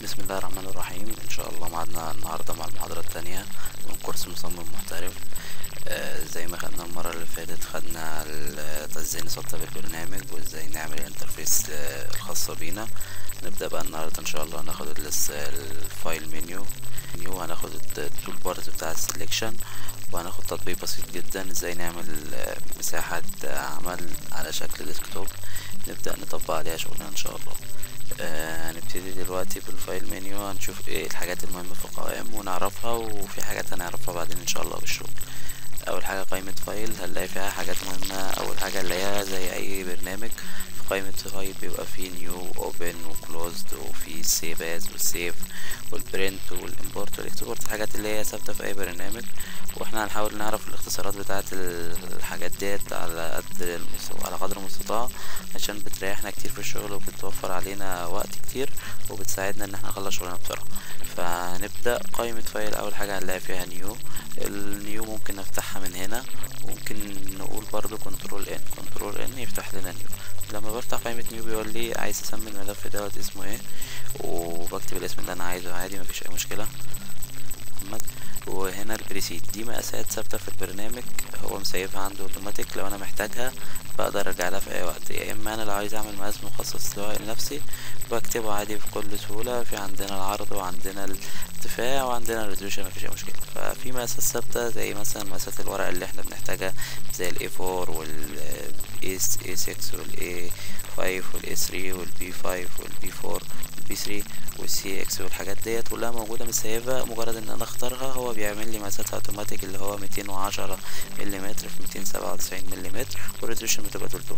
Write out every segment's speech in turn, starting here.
بسم الله الرحمن الرحيم ان شاء الله معادنا النهارده مع المحاضرة التانية من كورس مصمم محترف آه زي ما خدنا المرة اللي فاتت خدنا ال- ازاي نسطب البرنامج وازاي نعمل الانترفيس آه، الخاصة بينا نبدأ بقى النهاردة ان شاء الله هناخد الس- الفايل منيو منيو هناخد التول بارز بتاع السليكشن وهناخد تطبيق بسيط جدا ازاي نعمل آه، مساحة آه، عمل على شكل ديسكتوب نبدأ نطبق عليها شغلنا ان شاء الله آه، هنبتدي دلوقتي بالفايل منيو هنشوف ايه الحاجات المهمة في القوائم ونعرفها وفي حاجات هنعرفها بعدين ان شاء الله بالشغل اول حاجة قائمة فايل هنلاقي فيها حاجات مهمة اول حاجة نلاقيها زي اي برنامج في قائمة فايل بيبقى فيه نيو اوبن وكلوزد وفي سيف از والسيف والبرنت والامبورت والاكسبورت الحاجات اللي هي ثابتة في اي برنامج واحنا هنحاول نعرف الاختصارات بتاعة الحاجات ديت على قد المس- على قدر المستطاع عشان بتريحنا كتير في الشغل وبتوفر علينا وقت كتير وبتساعدنا ان احنا نخلص شغلنا بسرعة فهنبدأ قائمة فايل اول حاجة هنلاقي فيها نيو النيو ممكن نفتحها من هنا وممكن نقول برضو كنترول ان كنترول ان يفتح لنا نيو لما بفتح قائمة نيو بيقول لي عايز اسمي الملف دوت اسمه ايه وبكتب الاسم اللي انا عايزه عادي مفيش اي مشكلة محمد وهنا البريسيت دي مقاسات ثابتة في البرنامج هو مسيبها عنده اوتوماتيك لو انا محتاجها بقدر ارجع لها في اي وقت يا اما انا لو عايز اعمل مقاس مخصص سواء لنفسي بكتبه عادي بكل سهولة في عندنا العرض وعندنا الارتفاع وعندنا الريزولوشن مفيش اي مشكلة ففي مقاسات ثابتة زي مثلا مقاسات الورق اللي احنا بنحتاجها زي الاي 4 وال اي 6 والاي 5 والاي 3 والبي 5 والبي 4 والبي 3 والسي اكس والحاجات ديت كلها موجودة متسيبة مجرد ان انا اختارها هو بيعمل لي مقاساتها اوتوماتيك اللي هو 210 ملم في 297 ملم والريزولوشن بتبقى 300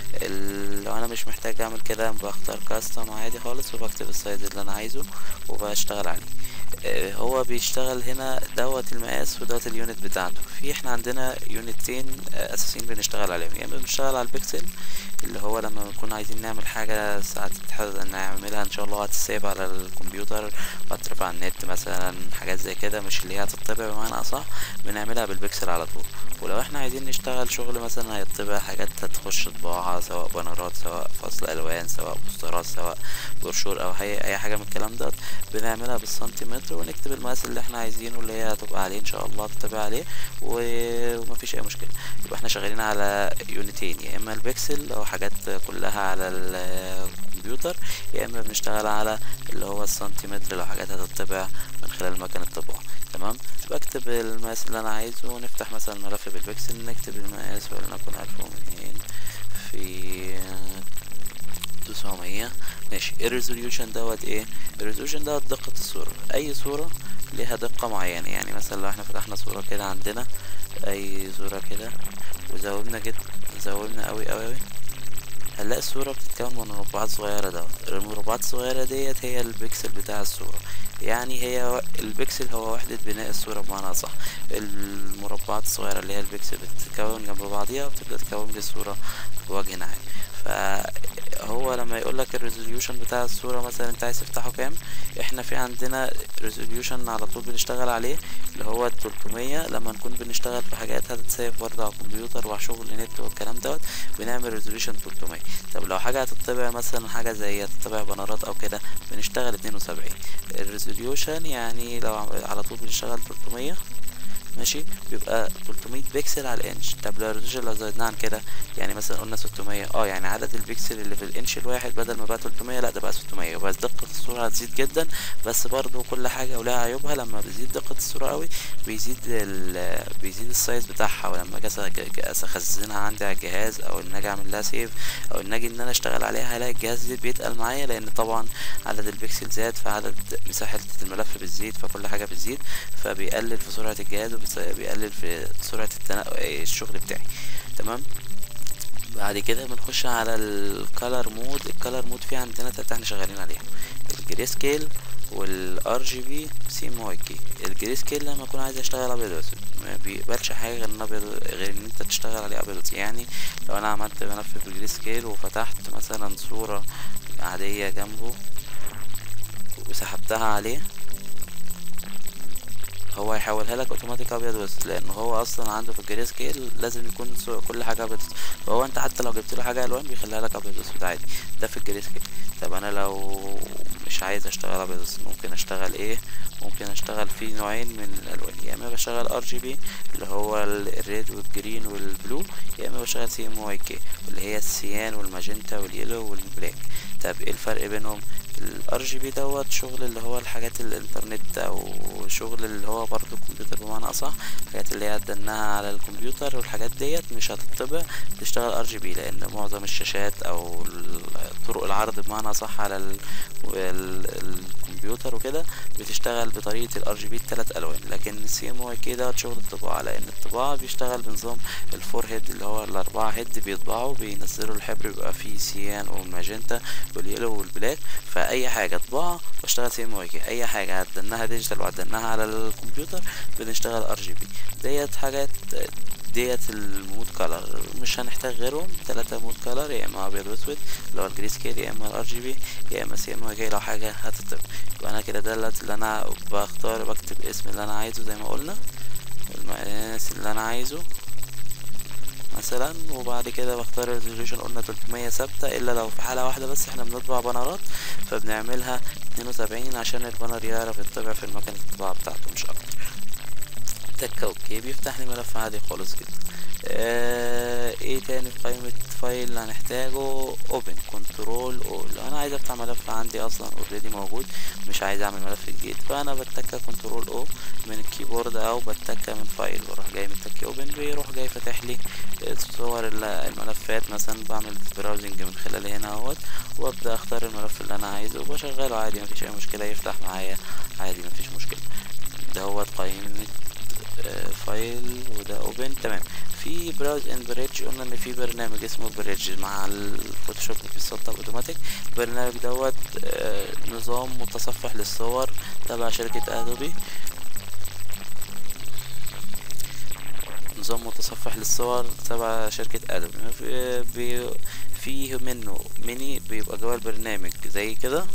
ال- لو انا مش محتاج اعمل كده بختار كاستم عادي خالص وبكتب السايز اللي انا عايزه وبشتغل عليه آه، هو بيشتغل هنا دوت المقاس ودوت اليونت بتاعته في احنا عندنا يونتين آه، اساسيين بنشتغل عليهم يا اما بنشتغل على البكسل اللي هو لما بنكون عايزين نعمل حاجة ساعات تتحدد نعملها ان شاء الله هتسيف على الكمبيوتر وهترفع على النت مثلا حاجات زي كده مش اللي هي هتطبع بمعنى اصح بنعملها بالبكسل على طول ولو احنا عايزين نشتغل شغل مثلا هيطبع حاجات هتخش طباعة سواء بانرات سواء فصل الوان سواء بوسترات سواء بروشور او اي اي حاجة من الكلام ده بنعملها بالسنتيمتر ونكتب المقاس اللي احنا عايزينه اللي هي هتبقى عليه ان شاء الله تتبع عليه و- ومفيش اي مشكلة يبقى احنا شغالين على يونتين يا اما البكسل او حاجات كلها على الكمبيوتر يا اما بنشتغل على اللي هو السنتيمتر لو حاجات هتطبع من خلال مكنة الطباعة تمام بكتب المقاس اللي انا عايزه ونفتح مثلا ملف بالبكسل نكتب المقاس ولنكن الف ومئتين في تسعمية ماشي الريزوليوشن دوت ايه الريزوليوشن دوت دقة الصورة اي صورة ليها دقة معينة يعني مثلا لو احنا فتحنا صورة كده عندنا اي صورة كده وزودنا جدا زودنا اوي اوي اوي هنلاقي الصورة بتتكون من مربعات صغيرة دوت المربعات الصغيرة ديت هي البكسل بتاع الصورة يعني هي و- البكسل هو وحدة بناء الصورة بمعنى أصح المربعات الصغيرة اللي هي البكسل بتتكون جنب بعضيها وبتبدأ تكون لي الصورة بوجه عام فهو لما يقول لك الريزوليوشن بتاع الصورة مثلا انت عايز تفتحه كام احنا في عندنا ريزوليوشن على طول بنشتغل عليه اللي هو 300 لما نكون بنشتغل في حاجات هتتسيف برضه على الكمبيوتر وشغل نت والكلام دوت بنعمل ريزوليوشن 300 طب لو حاجة هتطبع مثلا حاجة زي هتطبع بنرات او كده بنشتغل 72 الريزوليوشن يعني لو عم- على طول بنشتغل 300 ماشي بيبقى 300 بكسل على الانش طب لو الريزولوشن لو زودناه عن كده يعني مثلا قلنا 600 اه يعني عدد البكسل اللي في الانش الواحد بدل ما بقى 300 لا ده بقى 600 بس دقة الصورة هتزيد جدا بس برضو كل حاجة ولها عيوبها لما بتزيد دقة الصورة قوي بيزيد ال بيزيد السايز بتاعها ولما اجي أس- أس- اخزنها عندي على الجهاز او ان اجي اعمل لها سيف او ان اجي ان انا اشتغل عليها هلاقي الجهاز دي بيتقل معايا لان طبعا عدد البكسل زاد فعدد مساحة الملف بتزيد فكل حاجة بتزيد فبيقلل في سرعة الجهاز وبيقلل في سرعة التنا... الشغل بتاعي تمام بعد كده بنخش على الكالر مود الكالر مود في عندنا تلاتة احنا شغالين عليهم الجري سكيل والار جي بي سيم واي كي الجري سكيل لما اكون عايز اشتغل ابيض واسود ما بيقبلش حاجه غير ان ابيض غير ان انت تشتغل عليه ابيض واسود يعني لو انا عملت ملف بالجري سكيل وفتحت مثلا صوره عاديه جنبه وسحبتها عليه هو هيحولها لك اوتوماتيك ابيض واسود لان هو اصلا عنده في الجري سكيل لازم يكون سو- كل حاجه ابيض واسود فهو انت حتى لو جبت له حاجه الوان بيخليها لك ابيض واسود عادي ده في الجري سكيل طب انا لو مش عايز اشتغل ابيض واسود ممكن اشتغل ايه ممكن اشتغل في نوعين من الالوان يا اما بشتغل ار جي بي اللي هو ال- الريد والجرين والبلو يا اما بشتغل سي ام واي كي اللي هي السيان والماجنتا واليلو والبلاك طب ايه الفرق بينهم الار جي بي دوت شغل اللي هو الحاجات الانترنت او شغل اللي هو برضو الكمبيوتر بمعنى اصح الحاجات اللي هي هتدناها على الكمبيوتر والحاجات ديت مش هتطبع تشتغل ار جي بي لان معظم الشاشات او ال- طرق العرض بمعنى اصح على ال ال الكمبيوتر وكده بتشتغل بطريقه الار جي بي الثلاث الوان لكن السي ام واي كي دوت شغل الطباعه لان الطباعه بيشتغل بنظام الفور هيد اللي هو الاربعه هيد بيطبعوا بينزلوا الحبر بيبقى فيه سيان والماجنتا واليلو والبلاك فاي حاجه طباعه بشتغل سي ام واي كي اي حاجه هتدناها ديجيتال وهتدناها على الكمبيوتر بنشتغل ار جي بي ديت حاجات ديت المود كلر مش هنحتاج غيرهم ثلاثة مود كلر يا اما ابيض واسود اللي هو الجري سكيل يا اما الار جي بي يا اما سي ام واي كي لو حاجه هتطبع يبقى انا كده دلت اللي انا بختار بكتب اسم اللي انا عايزه زي ما قلنا المقاس اللي انا عايزه مثلا وبعد كده بختار الريزوليوشن قلنا 300 ثابتة الا لو في حالة واحدة بس احنا بنطبع بنرات فبنعملها 72 عشان البنر يعرف يطبع في المكان الطباعة بتاعته مش اكتر تك اوكي بيفتح لي ملف عادي خالص جدا آه ايه تاني في قائمة فايل اللي هنحتاجه اوبن كنترول او لو انا عايز افتح ملف عندي اصلا اوريدي موجود مش عايز اعمل ملف جديد فانا بتكة كنترول او من الكيبورد او بتكة من فايل بروح جاي متك اوبن بيروح جاي فاتح لي صور ال- الملفات مثلا بعمل براوزنج من خلال هنا اهوت وابدا اختار الملف اللي انا عايزه وبشغله عادي مفيش اي مشكلة يفتح معايا عادي مفيش مشكلة دوت قائمة آه، فايل وده اوبن تمام في براوز ان بريدج قلنا ان في برنامج اسمه بريدج مع الفوتوشوب بيسطب اوتوماتيك البرنامج دوت آه، نظام متصفح للصور تبع شركة ادوبي نظام متصفح للصور تبع شركة ادوبي في- بي- فيه منه ميني بيبقى جوه البرنامج زي كده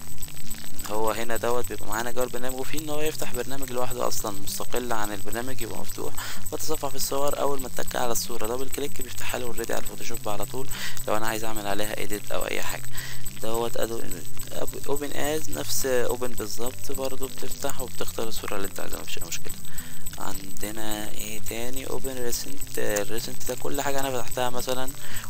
هو هنا دوت بيبقى معانا جوه البرنامج وفي ان هو يفتح برنامج لوحده اصلا مستقل عن البرنامج يبقى مفتوح وتصفح في الصور اول ما اتك على الصوره دبل كليك بيفتحها لي اوريدي على الفوتوشوب على طول لو انا عايز اعمل عليها ايديت او اي حاجه دوت اوبن از نفس اوبن بالظبط برضو بتفتح وبتختار الصوره اللي انت عايزها مفيش اي مشكله عندنا ايه تاني اوبن ريسنت الريسنت ده كل حاجه انا فتحتها مثلا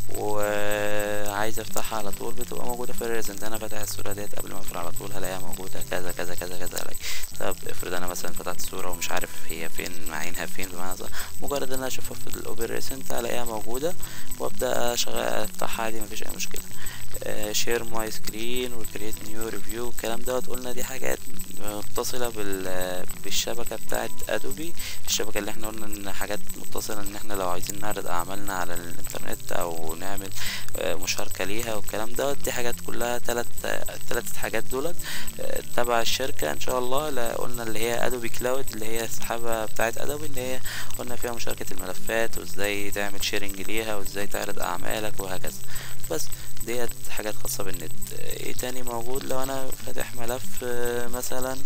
وعايز افتحها على طول بتبقى موجوده في الريسنت انا فاتح الصوره ديت قبل ما اقفل على طول هلاقيها موجوده كذا كذا كذا كذا هلاقي طب افرض انا مثلا فتحت الصوره ومش عارف هي فين معينها فين بمعنى صح مجرد ان انا اشوفها في الاوبن ريسنت هلاقيها موجوده وابدا اشغل افتحها عادي مفيش اي مشكله شير ماي سكرين وكريت نيو ريفيو الكلام دوت قلنا دي حاجات متصلة بال بالشبكة بتاعت ادوبي الشبكة اللي احنا قلنا ان حاجات متصلة ان احنا لو عايزين نعرض اعمالنا على الانترنت او نعمل آه، مشاركة ليها والكلام دوت دي حاجات كلها تلات تلات حاجات دولت آه، تبع الشركة ان شاء الله لا قلنا اللي هي ادوبي كلاود اللي هي السحابة بتاعت ادوبي اللي هي قلنا فيها مشاركة الملفات وازاي تعمل شيرنج ليها وازاي تعرض اعمالك وهكذا بس ديت حاجات خاصة بالنت ايه تاني موجود لو انا فاتح ملف آه، مثلا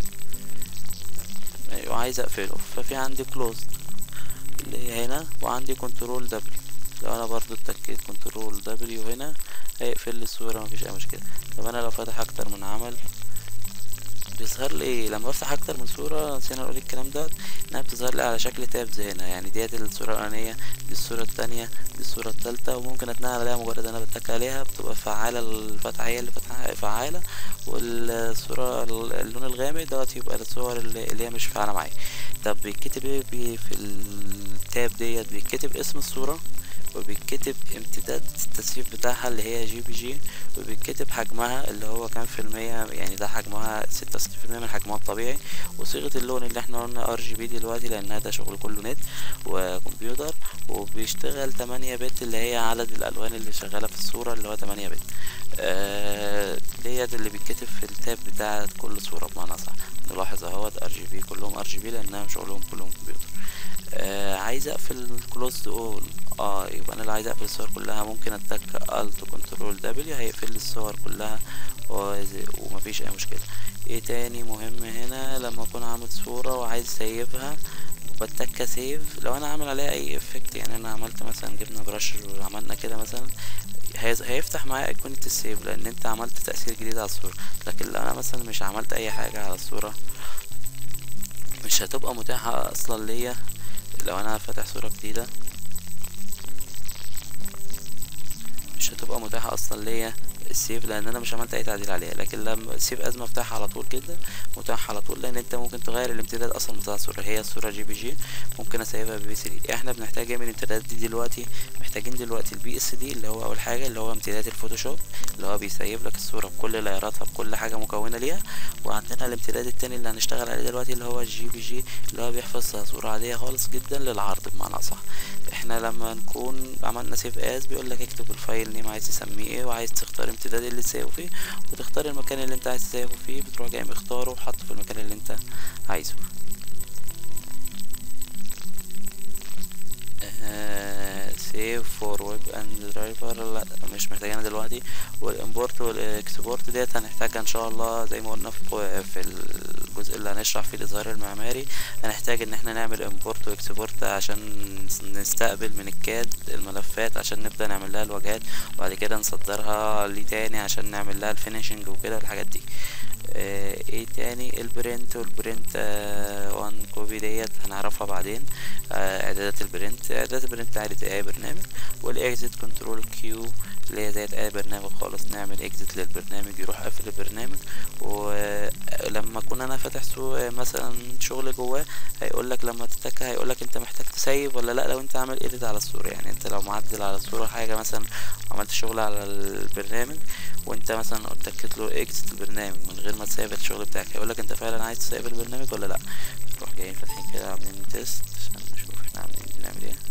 وعايز اقفله ففي عندي كلوز اللي هي هنا وعندي كنترول دبليو لو انا برضو اتكيت كنترول دبليو هنا هيقفل لي الصورة مفيش اي مشكلة طب انا لو فاتح اكتر من عمل بيظهر لي لما بفتح اكتر من صورة نسينا نقول الكلام ده انها بتظهر لي على شكل تابز هنا يعني ديت الصورة الاولانية دي الصورة التانية دي الصورة التالتة وممكن اتنقل عليها مجرد انا بتك عليها بتبقى فعالة الفتحة هي اللي فتحة فعالة والصورة اللون الغامق دوت يبقى الصور اللي اللي هي مش فعالة معايا طب بيتكتب ايه بي في التاب ديت بيتكتب اسم الصورة وبيتكتب امتداد التسييف بتاعها اللي هي جي بي جي وبيتكتب حجمها اللي هو كام في المية يعني ده حجمها ستة وستين في المية من حجمها الطبيعي وصيغة اللون اللي احنا قلنا ار جي بي دلوقتي لانها ده شغل كله نت وكمبيوتر وبيشتغل تمانية بت اللي هي عدد الالوان اللي شغالة في الصورة اللي هو تمانية بت آه ديت اللي بيتكتب في التاب بتاعة كل صورة بمعنى صح نلاحظ اهوت ار جي بي كلهم ار جي بي لانها شغلهم كلهم كمبيوتر آه عايز اقفل الكلوزد اول اه يبقى انا اللي عايز اقفل الصور كلها ممكن اتك الت كنترول دبليو هيقفل لي الصور كلها ومفيش اي مشكله ايه تاني مهم هنا لما اكون عامل صوره وعايز اسيبها بتك سيف لو انا عامل عليها اي افكت يعني انا عملت مثلا جبنا برش وعملنا كده مثلا هيفتح معايا ايقونة السيف لان انت عملت تأثير جديد على الصورة لكن لو انا مثلا مش عملت اي حاجة على الصورة مش هتبقى متاحة اصلا ليا لو انا فاتح صورة جديدة مش هتبقى متاحة اصلا ليا السيف لان انا مش عملت اي تعديل عليها لكن لما السيف از مفتاح على طول كده متاح على طول لان انت ممكن تغير الامتداد اصلا بتاع الصوره هي الصوره جي بي جي ممكن اسيبها بي اس دي احنا بنحتاج ايه من الامتدادات دي دلوقتي محتاجين دلوقتي البي اس دي اللي هو اول حاجه اللي هو امتداد الفوتوشوب اللي هو بيسيب لك الصوره بكل لايراتها بكل حاجه مكونه ليها وعندنا الامتداد التاني اللي هنشتغل عليه دلوقتي اللي هو الجي بي جي اللي هو بيحفظ صوره عاديه خالص جدا للعرض بمعنى اصح احنا لما نكون عملنا سيف از بيقول لك اكتب الفايل نيم عايز تسميه ايه وعايز تختار امتداد اللي تسيبه فيه وتختار المكان اللي انت عايز تسيبه فيه بتروح جاي مختاره وحطه في المكان اللي انت عايزه سيف فور ويب اند درايفر لا مش محتاجينها دلوقتي والامبورت والاكسبورت ديت هنحتاجها ان شاء الله زي ما قلنا في في الجزء اللي هنشرح فيه الاظهار المعماري هنحتاج ان احنا نعمل امبورت واكسبورت عشان نستقبل من الكاد الملفات عشان نبدا نعمل لها الواجهات وبعد كده نصدرها ليه تاني عشان نعمل لها الفينيشنج وكده الحاجات دي اه ايه تاني البرنت والبرنت اه وان كوبي ديت هنعرفها بعدين اه اعدادات البرنت اعدادات البرنت عادي زي اي برنامج والاكزيت كنترول كيو اللي هي زي اي برنامج خالص نعمل اكزيت للبرنامج يروح قافل البرنامج ولما كنا انا فاتح مثلا شغل جواه هيقول لك لما تتك هيقول لك انت محتاج تسيب ولا لا لو انت عامل ايديت على الصوره يعني انت لو معدل على الصوره حاجه مثلا عملت شغل على البرنامج وانت مثلا اتكت له اكزيت البرنامج من غير ما تسيب الشغل بتاعك هيقول لك انت فعلا عايز تسيب البرنامج ولا لا نروح جايين فاتحين كده عاملين تيست عشان نشوف احنا عاملين بنعمل ايه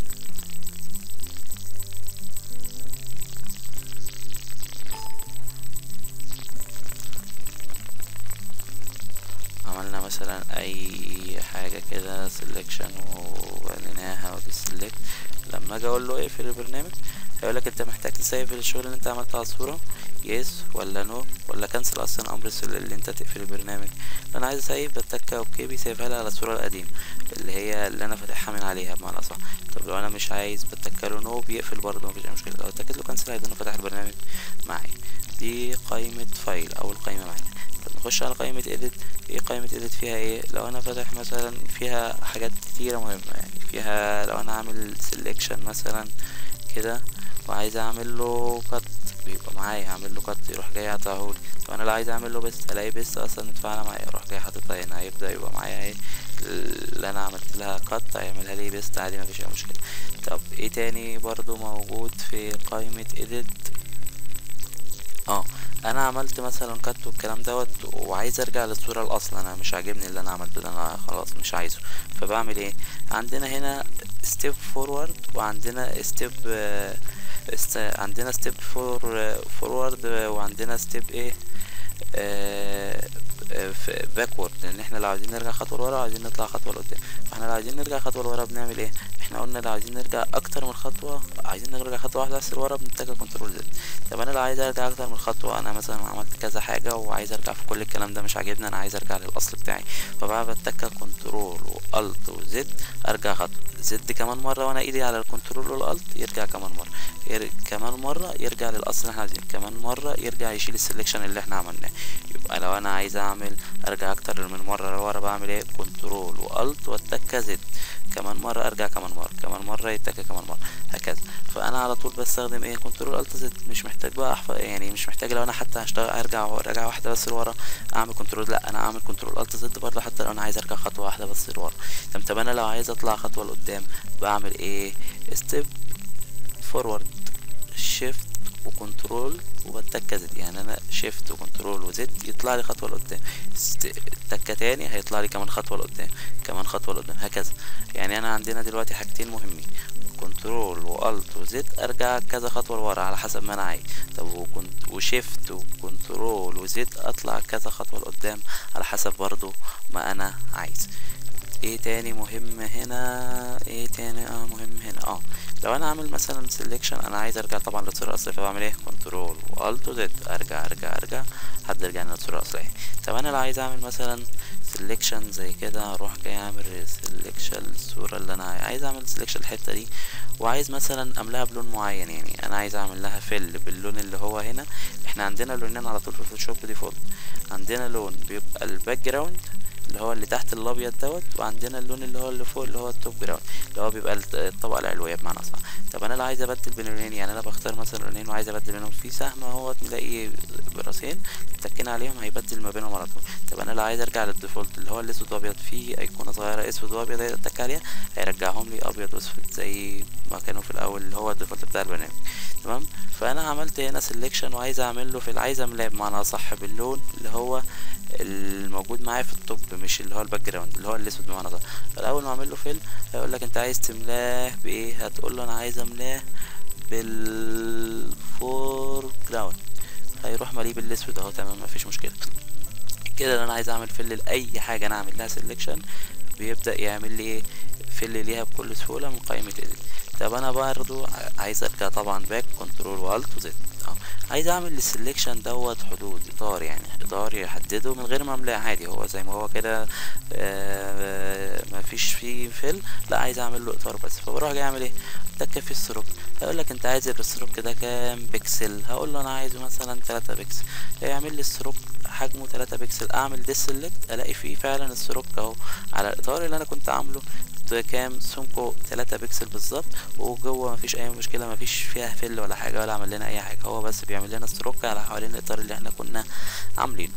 عملنا مثلا اي حاجة كده سelection وبنيناها وديسلكت لما اجي اقول له اقفل البرنامج هيقولك انت محتاج تسيف الشغل اللي انت عملته على الصورة يس ولا نو ولا كنسل اصلا امر اللي انت تقفل البرنامج انا عايز اسيف بتك اوكي بيسيفها لي على الصورة القديمة اللي هي اللي انا فاتحها من عليها بمعنى اصح طب لو انا مش عايز بتكله نو بيقفل برضه مفيش اي مشكلة لو اتكت له كنسل هيدانه فتح البرنامج معايا دي قائمة فايل او القائمة معانا نخش على قائمة edit ايه قائمة edit فيها ايه لو انا فاتح مثلا فيها حاجات كتيرة مهمة يعني فيها لو انا عامل selection مثلا كده وعايز اعمل له كت بيبقى معايا هعمل له كت يروح جاي عطاهولي طب انا لو عايز اعمل له بيست الاقي بيست اصلا متفاعله معايا اروح جاي حاططها هنا هيبدا يبقى معايا ايه اللي انا عملت لها كت هيعملها لي بيست عادي مفيش اي مشكله طب ايه تاني برضو موجود في قائمه edit اه انا عملت مثلا كات والكلام دوت وعايز ارجع للصوره الاصل انا مش عاجبني اللي انا عملته ده انا خلاص مش عايزه فبعمل ايه عندنا هنا ستيب فورورد وعندنا ستيب است... عندنا ستيب فور فورورد وعندنا ستيب ايه باكورد لان احنا لو عايزين نرجع خطوه لورا عايزين نطلع خطوه لقدام فاحنا لو عايزين نرجع خطوه لورا بنعمل ايه احنا قلنا لو عايزين نرجع اكتر من خطوه عايزين نرجع خطوه واحده بس لورا بنتجه كنترول زد طب انا لو عايز ارجع اكتر من خطوه انا مثلا عملت كذا حاجه وعايز ارجع في كل الكلام ده مش عاجبني انا عايز ارجع للاصل بتاعي فبقى بتكه كنترول والت وزد ارجع خطوه زد كمان مره وانا ايدي على الكنترول والالت يرجع كمان مره ير... كمان مره يرجع للاصل اللي احنا عايزينه كمان مره يرجع يشيل السلكشن اللي احنا عملناه يبقى لو انا عايز اعمل ارجع اكتر من مره لورا بعمل ايه كنترول والت والتكه زد كمان مرة ارجع كمان مرة كمان مرة يتكى كمان مرة هكذا فانا على طول بستخدم ايه كنترول الت زد مش محتاج بقى احفظ يعني مش محتاج لو انا حتى هشتغل ارجع ارجع واحدة بس لورا اعمل كنترول لا انا اعمل كنترول الت زد برضه حتى لو انا عايز ارجع خطوة واحدة بس لورا طب طب انا لو عايز اطلع خطوة لقدام بعمل ايه ستيب فورورد شيفت وكنترول وبتكة زد يعني انا شيفت وكنترول وزد يطلع لي خطوه لقدام تكه تاني هيطلع لي كمان خطوه لقدام كمان خطوه لقدام هكذا يعني انا عندنا دلوقتي حاجتين مهمين كنترول والت وزد ارجع كذا خطوه لورا على حسب ما انا عايز طب وكنت وشيفت وكنترول وزد اطلع كذا خطوه لقدام على حسب برضو ما انا عايز ايه تاني مهم هنا ايه تاني اه مهم هنا اه لو انا عامل مثلا سيلكشن انا عايز ارجع طبعا للصورة الاصلية فبعمل ايه كنترول والت زد ارجع ارجع ارجع لحد رجعنا للصورة الاصلية طب انا لو عايز اعمل مثلا سيلكشن زي كده اروح جاي اعمل سيلكشن الصورة اللي انا عايز اعمل سيلكشن الحتة دي وعايز مثلا املاها بلون معين يعني انا عايز اعمل لها فيل باللون اللي هو هنا احنا عندنا لونين على طول في الفوتوشوب ديفولت عندنا لون بيبقى الباك جراوند اللي هو اللي تحت الابيض دوت وعندنا اللون اللي هو اللي فوق اللي هو التوب جراوند اللي هو بيبقى الطبقه العلويه بمعنى اصح طب انا لو عايز ابدل بين اللونين يعني انا بختار مثلا لونين وعايز ابدل بينهم في سهم اهوت نلاقي براسين اتكينا عليهم هيبدل ما بينهم على طول طب انا لو عايز ارجع للديفولت اللي هو الاسود وابيض فيه ايقونه صغيره اسود وابيض اتك عليها هيرجعهم لي ابيض واسود زي ما كانوا في الاول اللي هو الديفولت بتاع البرنامج تمام فانا عملت هنا سيلكشن وعايز اعمل له في عايز املاه بمعنى اصح باللون اللي هو الموجود معايا في التوب مش اللي هو الباك جراوند اللي هو الاسود بمعنى صح فالاول ما اعمل له فيل هيقول لك انت عايز تملاه بايه هتقول له انا عايز املاه بالفور جراوند هيروح ماليه بالاسود اهو تمام مفيش مشكله كده انا عايز اعمل فيل لاي حاجه انا اعمل لها سيلكشن بيبدا يعمل لي ايه فيل ليها بكل سهوله من قائمه edit طب انا برضو عايز ارجع طبعا باك كنترول والت وزد اه عايز اعمل للسلكشن دوت حدود اطار يعني اطار يحدده من غير ما املاه عادي هو زي ما هو كده آه مفيش فيه فيل لا عايز اعمل له اطار بس فبروح جاي اعمل ايه اتك في السروك هيقول لك انت عايز السروك ده كام بكسل هقول له انا عايزه مثلا 3 بكسل هيعمل لي السروك حجمه 3 بكسل اعمل ديسلكت الاقي فيه فعلا السروك اهو على الاطار اللي انا كنت عامله كام سمكه 3 بكسل بالظبط وجوه مفيش اي مشكله مفيش فيها فل ولا حاجه ولا عمل لنا اي حاجه هو بس بيعمل لنا ستروك على حوالين الاطار اللي احنا كنا عاملينه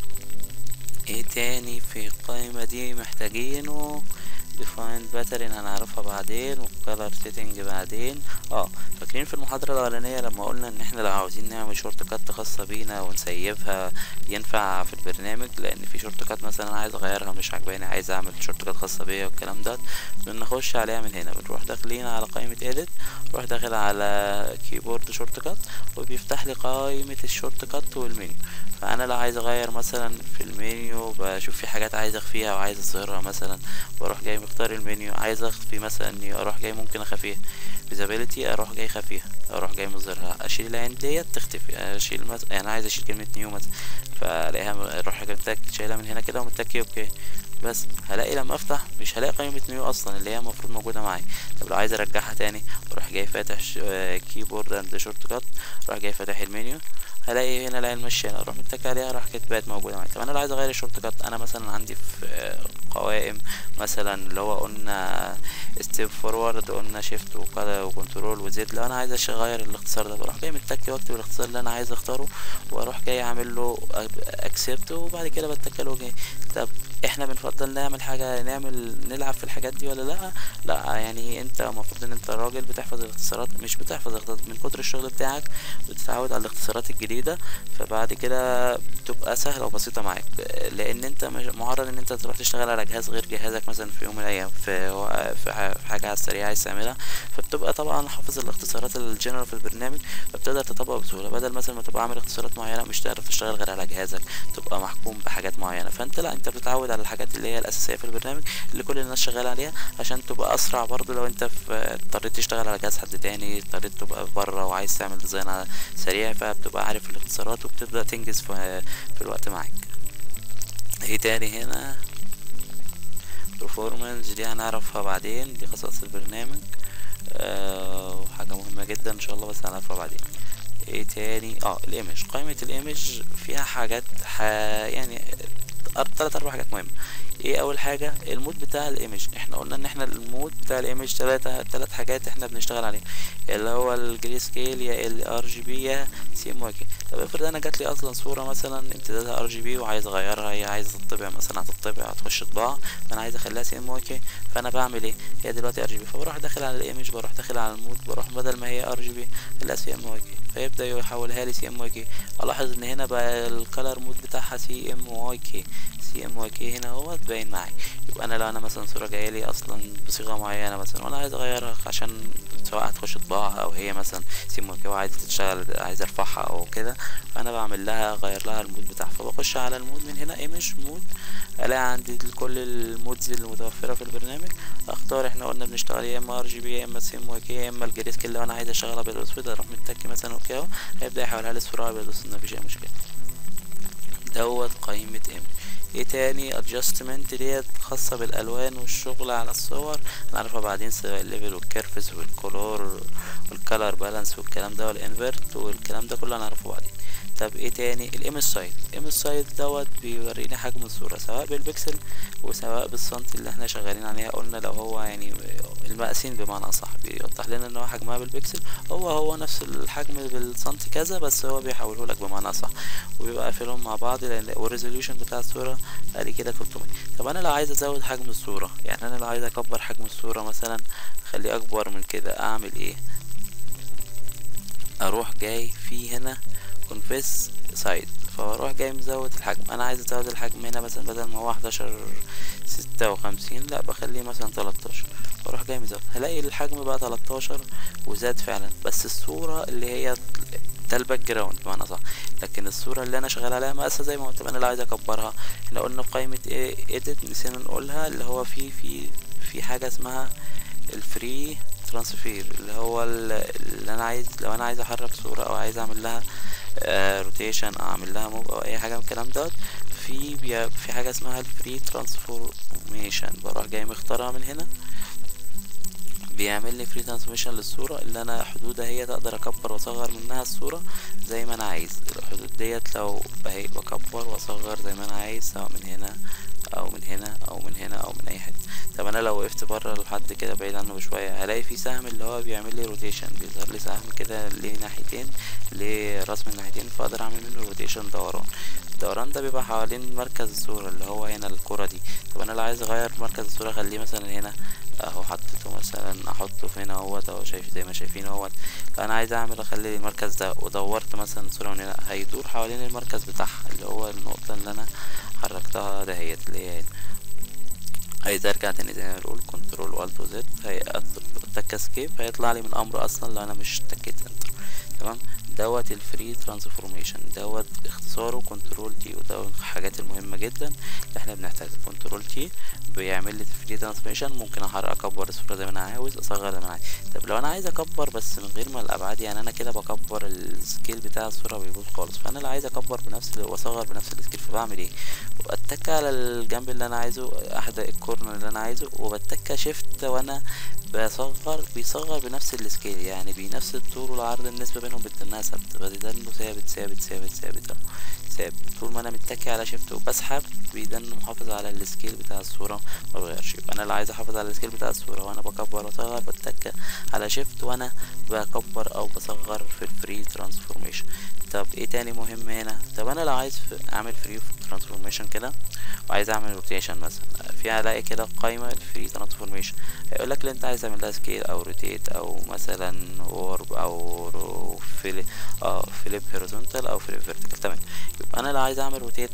ايه تاني في القائمه دي محتاجينه define pattern هنعرفها بعدين والcolor setting بعدين اه فاكرين في المحاضرة الأولانية لما قلنا إن احنا لو عاوزين نعمل شورت كات خاصة بينا ونسيبها ينفع في البرنامج لأن في شورت كات مثلا أنا عايز أغيرها مش عاجباني عايز أعمل شورت كات خاصة بيا والكلام ده بنخش عليها من هنا بنروح داخلين على قائمة edit نروح داخل على كيبورد شورت كات وبيفتح لي قائمة الشورت كات والمنيو فأنا لو عايز أغير مثلا في المنيو بشوف في حاجات عايز أخفيها وعايز أظهرها مثلا بروح جاي مختار المنيو عايز اخفي مثلا نيو اروح جاي ممكن اخفيها فيزابيليتي اروح جاي خفيها اروح جاي مظهرها اشيل العين ديت تختفي اشيل مثلا يعني عايز اشيل كلمه نيو مثلا فالاقيها اروح جاي متك شايلها من هنا كده ومتكي اوكي بس هلاقي لما افتح مش هلاقي قائمة نيو اصلا اللي هي المفروض موجودة معايا طب لو عايز ارجعها تاني اروح جاي فاتح كيبورد اند شورت كات اروح جاي فاتح المنيو هلاقي هنا الاقي المشي هنا اروح متك عليها راح كانت بقت موجوده معايا طب انا لو عايز اغير الشورت كات انا مثلا عندي في قوائم مثلا اللي هو قلنا ستيب فورورد قلنا شيفت وكنترول وزد لو انا عايز اغير الاختصار ده بروح جاي متك واكتب الاختصار اللي انا عايز اختاره واروح جاي اعمل له اكسبت وبعد كده بتك له جاي طب احنا بنفضل نعمل حاجه نعمل نلعب في الحاجات دي ولا لا لا يعني انت المفروض ان انت راجل بتحفظ الاختصارات مش بتحفظ الاختصارات من كتر الشغل بتاعك بتتعود على الاختصارات الجديده فبعد كده بتبقى سهله وبسيطه معاك لان انت معرض ان انت تروح تشتغل على جهاز غير جهازك مثلا في يوم من الايام في في حاجه على السريع عايز تعملها فبتبقى طبعا حافظ الاختصارات الجنرال في البرنامج فبتقدر تطبق بسهوله بدل مثلا ما تبقى عامل اختصارات معينه مش تعرف تشتغل غير على جهازك تبقى محكوم بحاجات معينه فانت لا انت بتتعود على الحاجات اللي هي الاساسيه في البرنامج اللي كل الناس شغاله عليها عشان تبقى اسرع برضو لو انت اضطريت تشتغل على جهاز حد تاني اضطريت تبقى بره وعايز تعمل ديزاين سريع فبتبقى عارف الاختصارات وبتبدا تنجز في, في الوقت معاك ايه تاني هنا performance دي هنعرفها بعدين دي خصائص البرنامج أه وحاجة مهمة جدا ان شاء الله بس هنعرفها بعدين ايه تاني اه الايمج قائمة الايمج فيها حاجات ح... يعني تلات اربع حاجات مهمة ايه اول حاجة المود بتاع الايمج احنا قلنا ان احنا المود بتاع الايمج تلاتة تلات حاجات احنا بنشتغل عليها اللي هو الجري سكيل يا ال ار جي بي يا سي ام واي طب افرض انا جات لي اصلا صورة مثلا امتدادها ار جي بي وعايز اغيرها هي عايزة تطبع مثلا هتطبع هتخش طباعة فانا عايز اخليها سي ام واي فانا بعمل ايه هي دلوقتي ار جي بي فبروح داخل على الايمج بروح داخل على المود بروح بدل ما هي ار جي بي اخليها سي ام واي فيبدا يحولها لي سي ام واي كي الاحظ ان هنا بقى الكالر مود بتاعها سي ام واي كي سي ام واي كي هنا اهوت باين معايا يبقى انا لو انا مثلا صوره جايه لي اصلا بصيغه معينه مثلا وانا عايز اغيرها عشان سواء هتخش طباعه او هي مثلا سيمولكي وعايزه تشتغل عايز ارفعها او كده فانا بعمل لها اغير لها المود بتاعها فبخش على المود من هنا ايمج مود الاقي عندي كل المودز المتوفره في البرنامج اختار احنا قلنا بنشتغل يا اما ار جي بي يا اما سيمولكي يا اما الجري سكيل لو انا عايز اشغلها ابيض واسود اروح متك مثلا اوكي اهو هيبدا يحولها لي الصوره ابيض واسود مفيش اي مشكله دوت قائمه ايمج ايه تاني adjustment ديت خاصة بالالوان والشغل على الصور هنعرفها بعدين سواء الليفل والكيرفز والكولور والكالر بالانس والكلام ده والانفرت والكلام ده كله هنعرفه بعدين طب ايه تاني الايمج سايد الايمج سايد دوت بيوريني حجم الصورة سواء بالبكسل وسواء بالسنتي اللي احنا شغالين عليها قلنا لو هو يعني المقاسين بمعنى اصح بيوضح لنا ان هو حجمها بالبكسل هو هو نفس الحجم بالسنتي كذا بس هو بيحوله لك بمعنى اصح وبيبقى قافلهم مع بعض لان والريزوليوشن بتاع الصورة ادي كده 300 طب انا لو عايز ازود حجم الصورة يعني انا لو عايز اكبر حجم الصورة مثلا خليه اكبر من كده اعمل ايه اروح جاي في هنا كونفيس سايد فاروح جاي مزود الحجم انا عايز ازود الحجم هنا مثلا بدل ما هو 11 ستة وخمسين لا بخليه مثلا 13 واروح جاي مزود هلاقي الحجم بقى 13 وزاد فعلا بس الصورة اللي هي ده الباك جراوند بمعنى صح لكن الصورة اللي انا شغال عليها مقاسها زي ما قلت انا لو عايز اكبرها احنا قلنا في قائمة ايه edit نسينا نقولها اللي هو في في في حاجة اسمها الفري ترانسفير اللي هو اللي انا عايز لو انا عايز احرك صورة او عايز اعمل لها روتيشن او اعمل لها موف او اي حاجه من الكلام دوت في بي... في حاجه اسمها الفري ترانسفورميشن بروح جاي مختارها من هنا بيعمل لي فري ترانسفورميشن للصوره اللي انا حدودها هي تقدر اكبر واصغر منها الصوره زي ما انا عايز الحدود ديت لو اهي بكبر واصغر زي ما انا عايز سواء من هنا او من هنا او من هنا او من اي حته طب انا لو وقفت بره لحد كده بعيد عنه بشويه هلاقي في سهم اللي هو بيعمل لي روتيشن بيظهر لي سهم كده ليه ناحيتين ليه رسم الناحيتين فاقدر اعمل منه روتيشن دوران الدوران ده بيبقى حوالين مركز الصوره اللي هو هنا الكره دي طب انا لو عايز اغير مركز الصوره اخليه مثلا هنا اهو حطيته مثلا احطه في هنا اهوت اهو شايف زي ما شايفين اهوت انا عايز اعمل اخلي المركز ده ودورت مثلا الصوره من هنا هيدور حوالين المركز بتاعها اللي هو النقطه اللي انا حركتها دهيت اللي هي هنا عايز ارجع تاني زي ما بنقول كنترول والت وزد هيتك اسكيب هيطلع لي من امر اصلا لو انا مش تكيت انتر تمام دوت الفري ترانسفورميشن دوت اختصاره كنترول تي وده الحاجات المهمه جدا اللي احنا بنحتاجها كنترول تي بيعمل لي فري ترانسفورميشن ممكن احرك اكبر الصوره زي ما انا عاوز اصغر زي ما انا عايز طب لو انا عايز اكبر بس من غير ما الابعاد يعني انا كده بكبر السكيل بتاع الصوره بيبوظ خالص فانا لو عايز اكبر بنفس واصغر بنفس السكيل فبعمل ايه بتك على الجنب اللي انا عايزه احد الكورنر اللي انا عايزه وبتك شيفت وانا بصغر بيصغر بنفس السكيل يعني بنفس الطول والعرض النسبة بينهم بتناسب بيدنه ثابت ثابت ثابت ثابت اهو ثابت طول ما انا متكي على شيفت وبسحب بيدن محافظ على السكيل بتاع الصورة ما بغيرش يبقى انا اللي عايز احافظ على السكيل بتاع الصورة وانا بكبر واصغر بتك على شيفت وانا بكبر او بصغر في الفري ترانسفورميشن طب ايه تاني مهم هنا طب انا لو عايز اعمل فري ترانسفورميشن كده وعايز اعمل روتيشن مثلا في هلاقي كده قائمه الفري ترانسفورميشن هيقول لك اللي انت عايز تعمل لها سكيل او روتيت او مثلا وورب او فيلي اه فليب هوريزونتال او فليب فيرتيكال تمام يبقى انا لو عايز اعمل روتيت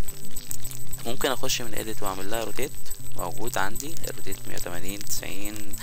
ممكن اخش من اديت واعمل لها روتيت موجود عندي الروتيت مية وتمانين تسعين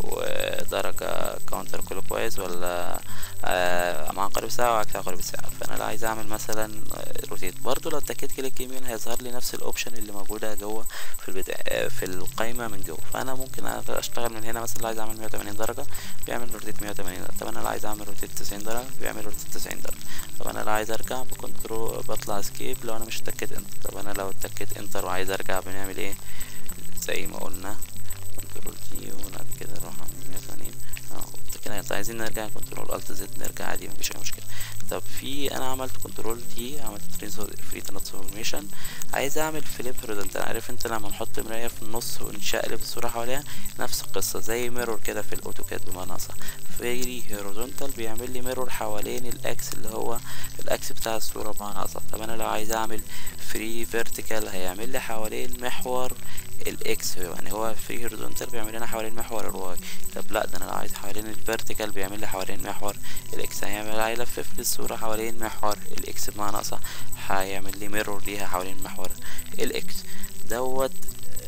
ودرجة كاونتر كلوك وايز ولا آه مع قارب الساعة وعكس قارب الساعة فأنا لو عايز أعمل مثلا روتيت برضو لو اتكيت كليك يمين هيظهر لي نفس الأوبشن اللي موجودة جوه في البداية آه في القايمة من جوه فأنا ممكن أشتغل من هنا مثلا لو عايز أعمل مية وتمانين درجة بيعمل روتيت مية وتمانين درجة طب أنا لو عايز أعمل روتيت تسعين درجة بيعمل روتيت تسعين درجة طب أنا لو عايز أرجع بكنترول بطلع سكيب لو أنا مش اتكيت انتر طب أنا لو اتكيت انتر وعايز أرجع بنعمل ايه زي ما قلنا كنترول تي وبعد كده نروح على 180 اهو كده انت عايزين نرجع كنترول الت زد نرجع عادي مفيش اي مشكله طب في انا عملت كنترول تي عملت فري ترانسفورميشن عايز اعمل فليب هوريزونتال عارف انت لما نحط مرايه في النص ونشقلب الصوره حواليها نفس القصه زي ميرور كده في الاوتوكاد بمعنى اصح فري هوريزونتال بيعمل لي ميرور حوالين الاكس اللي هو الاكس بتاع الصوره بمعنى اصح طب انا لو عايز اعمل فري فيرتيكال هيعمل لي حوالين محور الاكس يعني هو فري هوريزونتال بيعمل لنا حوالين محور الواي طب لا ده انا لو عايز حوالين الفيرتيكال بيعمل لي حوالين محور الاكس هيعمل هيلفف لي الصوره حوالين محور الاكس بمعنى اصح هيعمل لي ميرور ليها حوالين محور الاكس دوت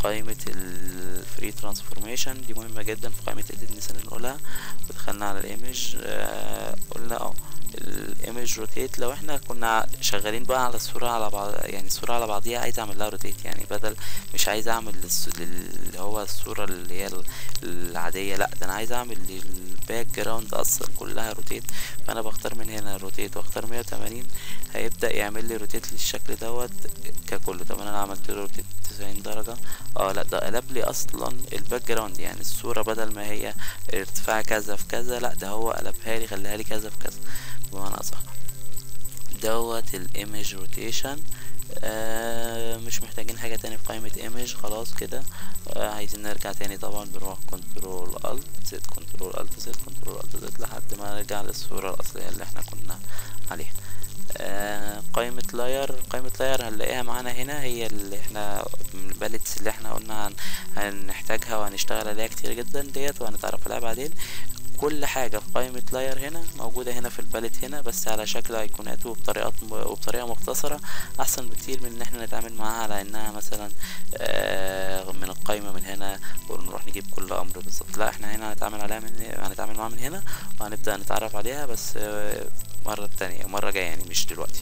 قائمة الفري ترانسفورميشن دي مهمة جدا في قائمة edit نسينا نقولها ودخلنا على الايمج آه قلنا اه الايمج روتيت لو احنا كنا شغالين بقى على الصورة على بعض يعني الصورة على بعضيها عايز اعمل لها روتيت يعني بدل مش عايز اعمل للس- اللي هو الصورة اللي هي ال- العادية لا ده انا عايز اعمل للباك جراوند اصلا كلها روتيت فانا بختار من هنا روتيت واختار 180 هيبدأ يعمل لي روتيت للشكل دوت ككله طب انا عملت له روتيت 90 درجة اه لا ده قلب لي اصلا الباك جراوند يعني الصورة بدل ما هي ارتفاع كذا في كذا لا ده هو قلبها لي خلاها لي كذا في كذا بمعنى اصح دوت الايمج روتيشن آه مش محتاجين حاجة تاني في قائمة ايمج خلاص كده آه عايزين نرجع تاني طبعا بنروح كنترول الت زد كنترول الت زد كنترول الت زد لحد ما نرجع للصورة الأصلية اللي احنا كنا عليها آه قائمة لاير قائمة لاير هنلاقيها معانا هنا هي اللي احنا من الباليتس اللي احنا قلنا هن هنحتاجها وهنشتغل عليها كتير جدا ديت وهنتعرف عليها بعدين كل حاجة في قائمة لاير هنا موجودة هنا في الباليت هنا بس على شكل ايقونات وبطريقات وبطريقة مختصرة احسن بكتير من ان احنا نتعامل معاها على انها مثلا آه من القائمة من هنا ونروح نجيب كل امر بالظبط لا احنا هنا هنتعامل عليها من هنتعامل معاها من هنا وهنبدأ نتعرف عليها بس آه مرة تانية مرة جاية يعني مش دلوقتي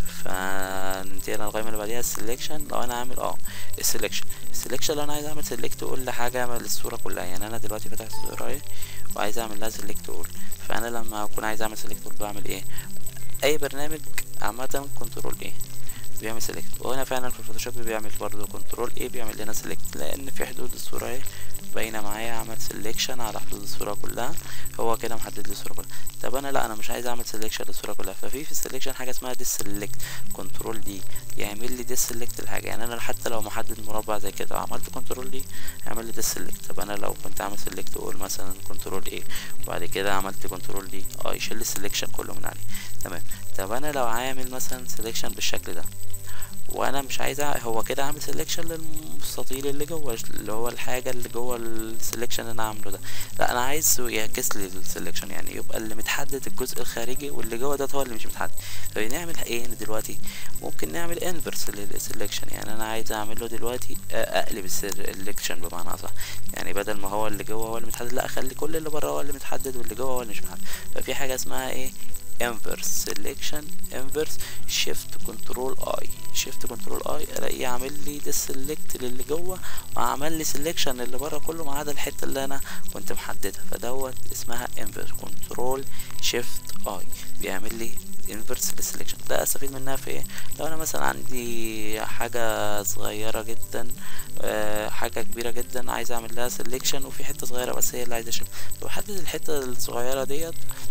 فننتقل على القائمة اللي بعديها السلكشن لو انا عامل اه السلكشن السلكشن لو انا عايز اعمل سلكت كل حاجة للصورة كلها يعني انا دلوقتي فاتح الصورة اهي وعايز اعمل لها سلكت اول فانا لما اكون عايز اعمل سلكت اول بعمل ايه اي برنامج عامة كنترول ايه بيعمل سيلكت وهنا فعلا في الفوتوشوب بيعمل برضه كنترول ايه بيعمل لنا سيلكت لان في حدود الصورة اهي باينة معايا عمل سيلكشن على حدود الصورة كلها هو كده محدد لي الصورة كلها طب انا لا انا مش عايز اعمل سيلكشن للصورة كلها ففي في السيلكشن حاجة اسمها دي سيلكت كنترول دي يعمل لي دي سيلكت الحاجة يعني انا حتى لو محدد مربع زي كده عملت كنترول دي هيعمل لي دي سيلكت طب انا لو كنت عامل سيلكت اقول مثلا كنترول ايه وبعد كده عملت كنترول دي اه يشيل السيلكشن كله من عليه تمام طب انا لو عامل مثلا سيلكشن بالشكل ده وانا مش عايز أع- هو كده عامل سيلكشن للمستطيل اللي جوه اللي هو الحاجه اللي جوه السيلكشن اللي انا عامله ده لا انا عايز يعكس لي السيلكشن يعني يبقى اللي متحدد الجزء الخارجي واللي جوه ده هو اللي مش متحدد فبنعمل ايه هنا دلوقتي ممكن نعمل انفرس للسيلكشن يعني انا عايز اعمل له دلوقتي أ- اقلب السيلكشن بمعنى اصح يعني بدل ما هو اللي جوه هو اللي متحدد لا اخلي كل اللي بره هو اللي متحدد واللي جوه هو اللي مش متحدد ففي حاجه اسمها ايه inverse selection inverse shift control i shift control i الاقيه عامل لي ده select للي جوه وعمل لي selection اللي بره كله ما عدا الحته اللي انا كنت محددها فدوت اسمها inverse control shift i بيعمل لي inverse للسلكشن ده استفيد منها في ايه لو انا مثلا عندي حاجه صغيره جدا آه، حاجه كبيره جدا عايز اعمل لها سلكشن وفي حته صغيره بس هي اللي عايز اشيلها بحدد الحته الصغيره ديت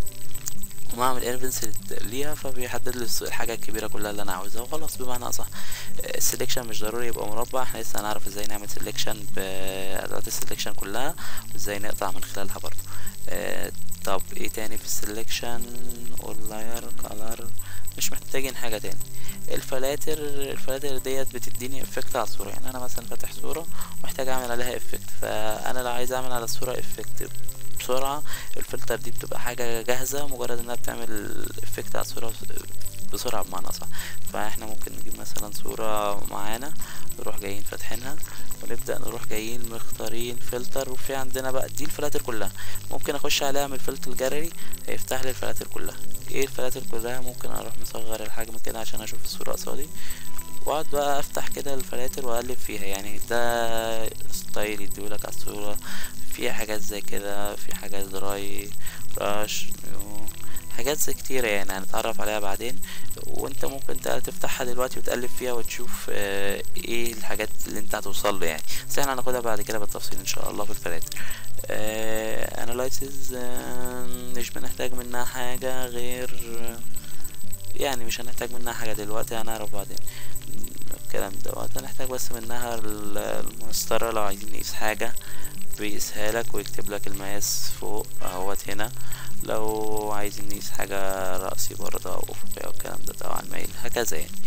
وبعمل انفنس ليها فبيحدد لي الص- الحاجة الكبيرة كلها اللي انا عاوزها وخلاص بمعنى اصح السلكشن مش ضروري يبقى مربع احنا لسه هنعرف ازاي نعمل سلكشن بادوات السلكشن كلها وازاي نقطع من خلالها برضو آه، طب ايه تاني في السلكشن واللاير كالر مش محتاجين حاجة تاني الفلاتر الفلاتر ديت بتديني افكت على الصورة يعني انا مثلا فاتح صورة محتاج اعمل عليها افكت فانا لو عايز اعمل على الصورة افكت بسرعة الفلتر دي بتبقى حاجة جاهزة مجرد انها بتعمل افكت على الصورة بسرعة بمعنى صح فاحنا ممكن نجيب مثلا صورة معانا نروح جايين فاتحينها ونبدأ نروح جايين مختارين فلتر وفي عندنا بقى دي الفلاتر كلها ممكن اخش عليها من الفلتر الجاليري هيفتح لي الفلاتر كلها ايه الفلاتر كلها ممكن اروح مصغر الحجم كده عشان اشوف الصورة قصادي واقعد بقى افتح كده الفلاتر واقلب فيها يعني ده ستايل يديهولك على الصورة في حاجات زي كده في حاجات دراي براش نيو، حاجات زي كتيرة يعني هنتعرف عليها بعدين وانت ممكن تق- تفتحها دلوقتي وتقلب فيها وتشوف آه، ايه الحاجات اللي انت هتوصل له يعني بس احنا هناخدها بعد كده بالتفصيل ان شاء الله في الفلاتر انالايسز مش بنحتاج منها حاجة غير يعني مش هنحتاج منها حاجة دلوقتي هنعرف بعدين الكلام دوت هنحتاج بس منها ال- المسطرة لو عايزين نقيس حاجة بيقيسها لك ويكتب لك المقاس فوق اهوت هنا لو عايزين نقيس حاجة رأسي برضه أو أفقي أو الكلام ده طبعا مايل هكذا يعني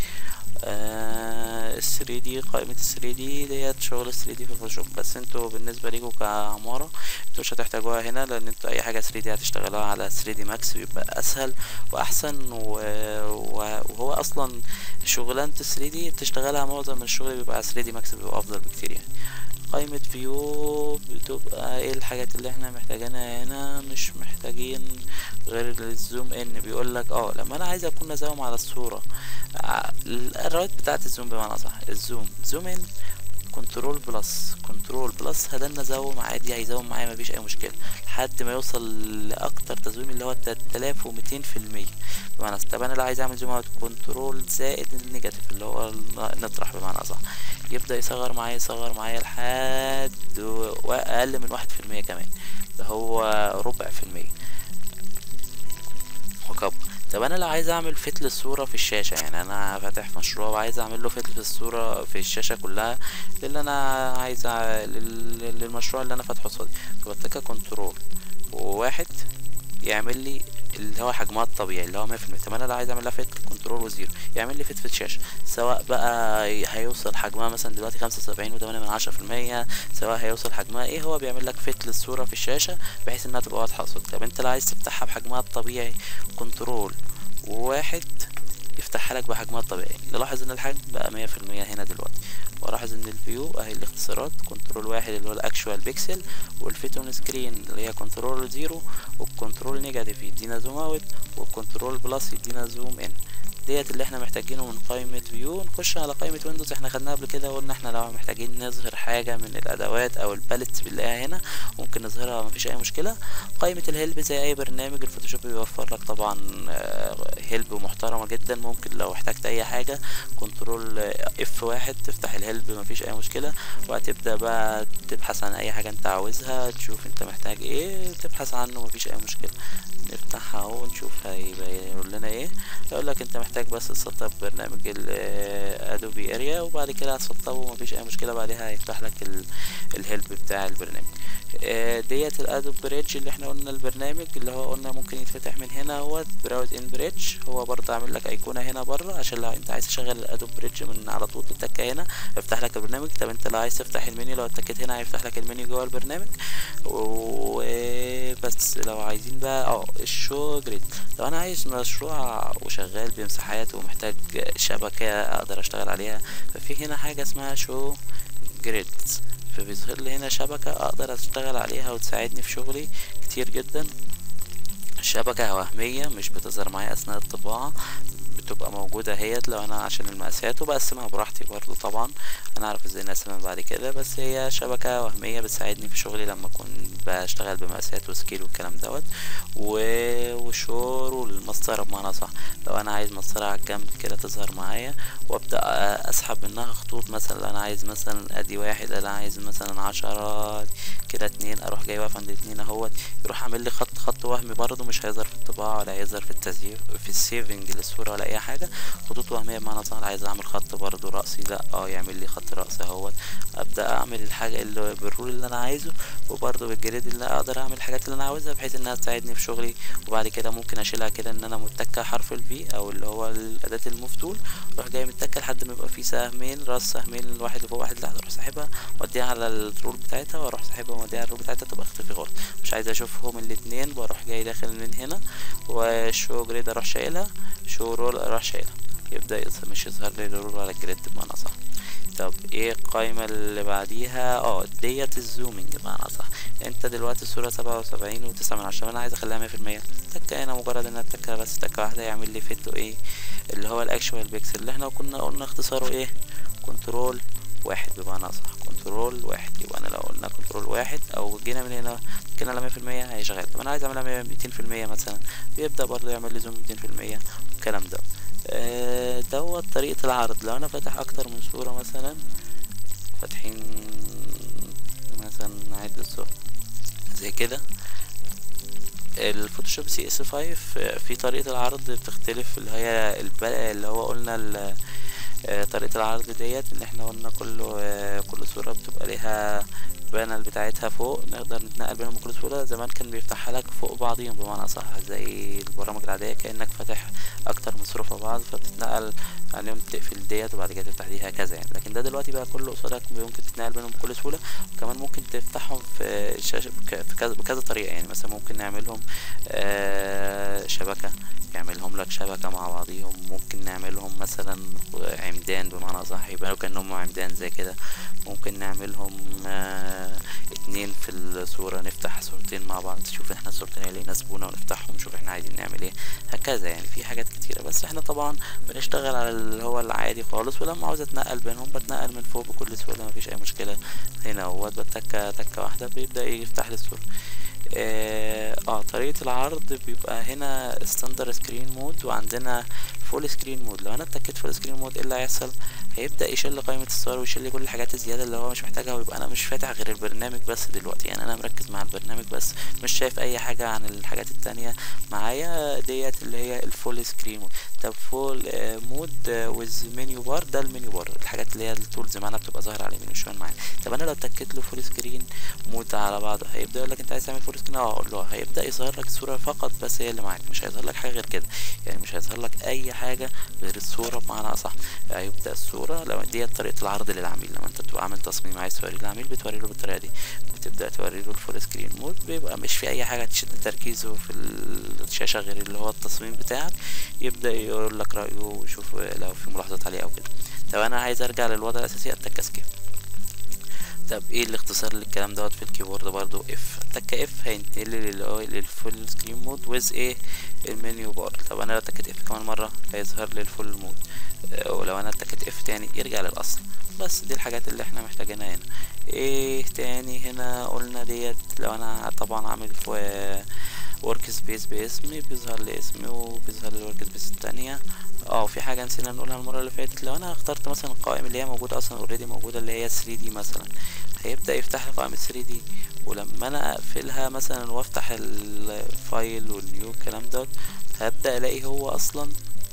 ال 3 دي قائمة ال 3 دي ديت شغل ال 3 دي في الفوتوشوب بس انتوا بالنسبة ليكوا كعمارة انتوا مش هتحتاجوها هنا لان انتوا اي حاجة 3 دي هتشتغلوها على 3 دي ماكس بيبقى اسهل واحسن و... و- وهو اصلا شغلانة ال 3 دي بتشتغلها معظم الشغل بيبقى على 3 دي ماكس بيبقى افضل بكتير يعني قائمة فيو بتبقى ايه الحاجات اللي احنا محتاجينها هنا مش محتاجين غير الزوم ان بيقول لك اه لما انا عايز اكون ازوم على الصورة ع- الادوات بتاعت الزوم بمعنى صح الزوم زوم ان كنترول بلس كنترول بلس هدلنا زوم عادي هيزوم معايا مفيش اي مشكله لحد ما يوصل لاكتر تزويم اللي هو 3200 في المية بمعنى أصح. طب انا لو عايز اعمل زوم اوت كنترول زائد النيجاتيف اللي هو الن- نطرح بمعنى اصح يبدا يصغر معايا يصغر معايا لحد و- واقل من واحد في المية كمان ده هو ربع في المية وكبر طب انا لو عايز اعمل فت للصوره في الشاشه يعني انا فاتح مشروع وعايز اعمل له فت للصوره في الشاشه كلها اللي انا عايز أع- لل- للمشروع اللي انا فاتحه قصادي فبتكه كنترول وواحد يعمل لي اللي هو حجمها الطبيعي اللي هو 100% طب انا لو عايز اعمل لها فت كنترول وزيرو يعمل لي فت في الشاشه سواء بقى هيوصل حجمها مثلا دلوقتي 75 و8 من 10% سواء هيوصل حجمها ايه هو بيعمل لك فت للصوره في الشاشه بحيث انها تبقى واضحه قصادك طب انت لو عايز تفتحها بحجمها الطبيعي كنترول وواحد يفتحها لك بحجمها الطبيعي نلاحظ ان الحجم بقى مية في المية هنا دلوقتي ولاحظ ان الفيو اهي الاختصارات كنترول واحد اللي هو الاكشوال بيكسل والفيت اون سكرين اللي هي كنترول زيرو والكنترول نيجاتيف يدينا زوم اوت والكنترول بلس يدينا زوم ان ديت اللي احنا محتاجينه من قائمة فيو نخش على قائمة ويندوز احنا خدناها قبل كده وقلنا احنا لو محتاجين نظهر حاجة من الادوات او الباليتس بنلاقيها هنا ممكن نظهرها مفيش اي مشكلة قائمة الهيلب زي اي برنامج الفوتوشوب بيوفر لك طبعا هيلب محترمة جدا ممكن لو احتجت اي حاجة كنترول اف واحد تفتح الهيلب مفيش اي مشكلة وهتبدأ بقى تبحث عن اي حاجة انت عاوزها تشوف انت محتاج ايه تبحث عنه مفيش اي مشكلة نفتحها اهو ونشوف هيقول لنا ايه يقول لك انت محتاج بس تسطب برنامج الادوبي اريا وبعد كده هتسطبه مفيش اي مشكله بعدها هيفتح لك الهيلب بتاع البرنامج آه، ديت الادوب بريدج اللي احنا قلنا البرنامج اللي هو قلنا ممكن يتفتح من هنا هو براوز ان بريدج هو برضه عامل لك ايقونه هنا بره عشان لو انت عايز تشغل الادوب بريدج من على طول تتكه هنا يفتح لك البرنامج طب انت لو عايز تفتح المنيو لو اتكيت هنا هيفتح لك المنيو جوه البرنامج وبس لو عايزين بقى اه الشو جريد لو انا عايز مشروع وشغال بمساحات ومحتاج شبكه اقدر اشتغل عليها ففي هنا حاجه اسمها شو جريد فبيظهر لي هنا شبكة اقدر اشتغل عليها وتساعدني في شغلي كتير جدا شبكة وهمية مش بتظهر معايا اثناء الطباعة بتبقى موجودة اهيت لو انا عشان المقاسات وبقسمها براحتي برضو طبعا انا اعرف ازاي نقسمها بعد كده بس هي شبكة وهمية بتساعدني في شغلي لما اكون بشتغل بمقاسات وسكيل والكلام دوت و- وشور والمسطرة بمعنى صح لو انا عايز مسطرة على الجنب كده تظهر معايا وابدا اسحب منها خطوط مثلا لو انا عايز مثلا ادي واحد انا عايز مثلا عشرة كده اتنين اروح جاي واقف عند اتنين اهوت يروح عامل لي خط خط وهمي برضه مش هيظهر في الطباعة ولا هيظهر في التزييف في السيفنج للصورة ولا اي حاجة خطوط وهمية بمعنى صح عايز اعمل خط برضه رأسي لا اه يعمل لي خط رأسي اهوت ابدا اعمل الحاجة اللي بالرول اللي انا عايزه وبرضه بالجريد اللي اقدر اعمل الحاجات اللي انا عاوزها بحيث انها تساعدني في شغلي وبعد كده ممكن اشيلها كده ان انا متكة حرف الفي او اللي هو الاداة المفتول اروح جاي متكة لحد ما يبقى في سهمين راس سهمين واحد اللي فوق واحد اللي تحت اروح ساحبها واديها على الرول بتاعتها واروح ساحبها واديها على الرول بتاعتها تبقى اختفي خالص مش عايز اشوفهم الاتنين بروح جاي داخل من هنا وشو جريد اروح شايلها شو رول اروح شايلها يبدا يظهر مش يظهر لي الرول على الجريد بمعنى صح طب ايه القايمة اللي بعديها اه ديت الزومينج بمعنى صح انت دلوقتي الصورة سبعة وسبعين وتسعة من عشرة انا عايز اخليها مية في المية تكة هنا مجرد انها تكة بس تكة واحدة يعمل لي فيت ايه اللي هو الاكشوال بيكسل اللي احنا كنا قلنا اختصاره ايه كنترول واحد بمعنى صح كنترول واحد يبقى انا لو قلنا كنترول واحد او جينا من هنا كنا على مية في المية هيشغل طب انا عايز اعملها ميتين في المية مثلا بيبدأ برضه يعمل لي زوم ميتين في المية والكلام ده آه، دوت طريقة العرض لو انا فاتح اكتر من صورة مثلا فاتحين مثلا عدة صور زي كده الفوتوشوب سي اس 5 في طريقة العرض بتختلف اللي هي الب- اللي هو قلنا ال- آه، طريقة العرض ديت ان احنا قلنا كل آه، كل صورة بتبقى ليها بانل بتاعتها فوق نقدر نتنقل بينهم بكل سهولة زمان كان بيفتحها لك فوق بعضيهم بمعنى صح زي البرامج العادية كأنك فاتح أكتر من صورة فوق بعض فبتتنقل عليهم تقفل ديت وبعد كده تفتح دي هكذا يعني لكن ده دلوقتي بقى كله قصادك ممكن تتنقل بينهم بكل سهولة وكمان ممكن تفتحهم في شاشة بك- في كذا بكذا طريقة يعني مثلا ممكن نعملهم آه، شبكة يعملهم لك شبكة مع بعضيهم ممكن نعملهم مثلا عمدان بمعنى صح يبقى كأنهم عمدان زي كده ممكن نعملهم آه اتنين في الصورة نفتح صورتين مع بعض نشوف احنا الصورتين اللي يناسبونا ونفتحهم نشوف احنا عايزين نعمل ايه هكذا يعني في حاجات كتيرة بس احنا طبعا بنشتغل على اللي هو العادي خالص ولما عاوز اتنقل بينهم بتنقل من فوق بكل سهولة مفيش اي مشكلة هنا اهوت بتكة تكة واحدة بيبدأ يفتح لي الصورة اه آه، طريقة العرض بيبقى هنا ستاندر سكرين مود وعندنا فول سكرين مود لو انا اتكيت فول سكرين مود ايه اللي هيحصل هيبدأ يشيل قائمة الصور ويشيل لي كل الحاجات الزيادة اللي هو مش محتاجها ويبقى انا مش فاتح غير البرنامج بس دلوقتي يعني انا مركز مع البرنامج بس مش شايف اي حاجة عن الحاجات التانية معايا ديت اللي هي الفول سكرين مود طب فول مود ويز منيو بار ده المنيو بار الحاجات اللي هي التولز معانا بتبقى ظاهرة على اليمين والشمال معانا طب انا لو اتكيت له فول سكرين مود على بعضه هيبدأ يقول لك انت عايز تعمل فول سكرين اه اقول له هيبدأ يظهر لك الصورة فقط بس هي اللي معاك مش هيظهر لك حاجة غير كده يعني مش هيظهر لك اي حاجة غير الصورة بمعنى اصح هيبدأ الصورة لو ديت طريقة العرض للعميل لما انت بتبقى عامل تصميم عايز توريه للعميل بتوري له بالطريقة دي بتبدأ توري له الفول سكرين مود بيبقى مش في اي حاجة تشد تركيزه في الشاشة غير اللي هو التصميم بتاعك يبدأ يقول لك رأيه ويشوف لو في ملاحظات عليه او كده طب انا عايز ارجع للوضع الاساسي اتك اسكيب طب ايه الاختصار للكلام دوت في الكيبورد برضو اف تك اف هينتقل لي للفول سكرين مود ويز ايه المنيو بار طب انا لو تكت اف كمان مره هيظهر لي الفول مود ولو انا تكت اف تاني يرجع للاصل بس دي الحاجات اللي احنا محتاجينها هنا ايه تاني هنا قلنا ديت لو انا طبعا عامل في ورك سبيس باسمي بيظهر لي اسمي وبيظهر لي الورك سبيس التانية اه في حاجة نسينا نقولها المرة اللي فاتت لو انا اخترت مثلا القوائم اللي هي موجودة اصلا اوريدي موجودة اللي هي 3 دي مثلا هيبدأ يفتح لي قائمة 3 دي ولما انا اقفلها مثلا وافتح الفايل والنيو الكلام دوت هبدأ الاقي هو اصلا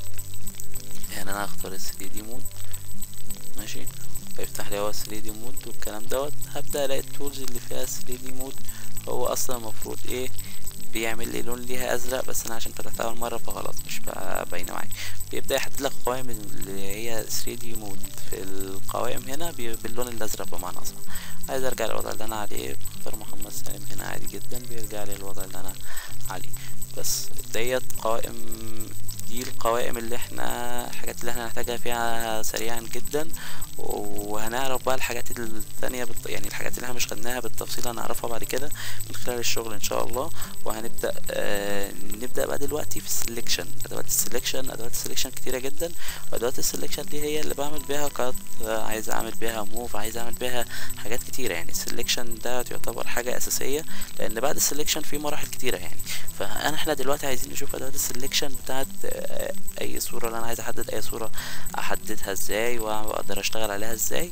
يعني انا هختار ال 3 دي مود ماشي هيفتح لي هو 3 دي مود والكلام دوت هبدأ الاقي التولز اللي فيها 3 دي مود هو اصلا المفروض ايه بيعمل لي لون ليها ازرق بس انا عشان فتحتها اول مره فخلاص مش بقى باينه معايا بيبدا يحدد لك قوائم اللي هي 3 دي مود في القوائم هنا باللون الازرق بمعنى اصح عايز ارجع للوضع اللي انا عليه بختار محمد سالم هنا عادي جدا بيرجع لي الوضع اللي انا عليه بس ديت قوائم دي القوائم اللي احنا الحاجات اللي احنا هنحتاجها فيها سريعا جدا وهنعرف بقى الحاجات التانية بالت... يعني الحاجات اللي احنا مش خدناها بالتفصيل هنعرفها بعد كده من خلال الشغل ان شاء الله وهنبدا آه نبدا بقى دلوقتي في السلكشن ادوات السلكشن ادوات السلكشن كتيره جدا وادوات السلكشن دي هي اللي بعمل بيها كات آه عايز اعمل بيها موف عايز اعمل بيها حاجات كتيره يعني السلكشن ده يعتبر حاجه اساسيه لان بعد السلكشن في مراحل كتيره يعني فانا احنا دلوقتي عايزين نشوف ادوات السلكشن بتاعت آه اي صوره اللي انا عايز احدد اي صوره احددها ازاي واقدر اشتغل عليها ازاي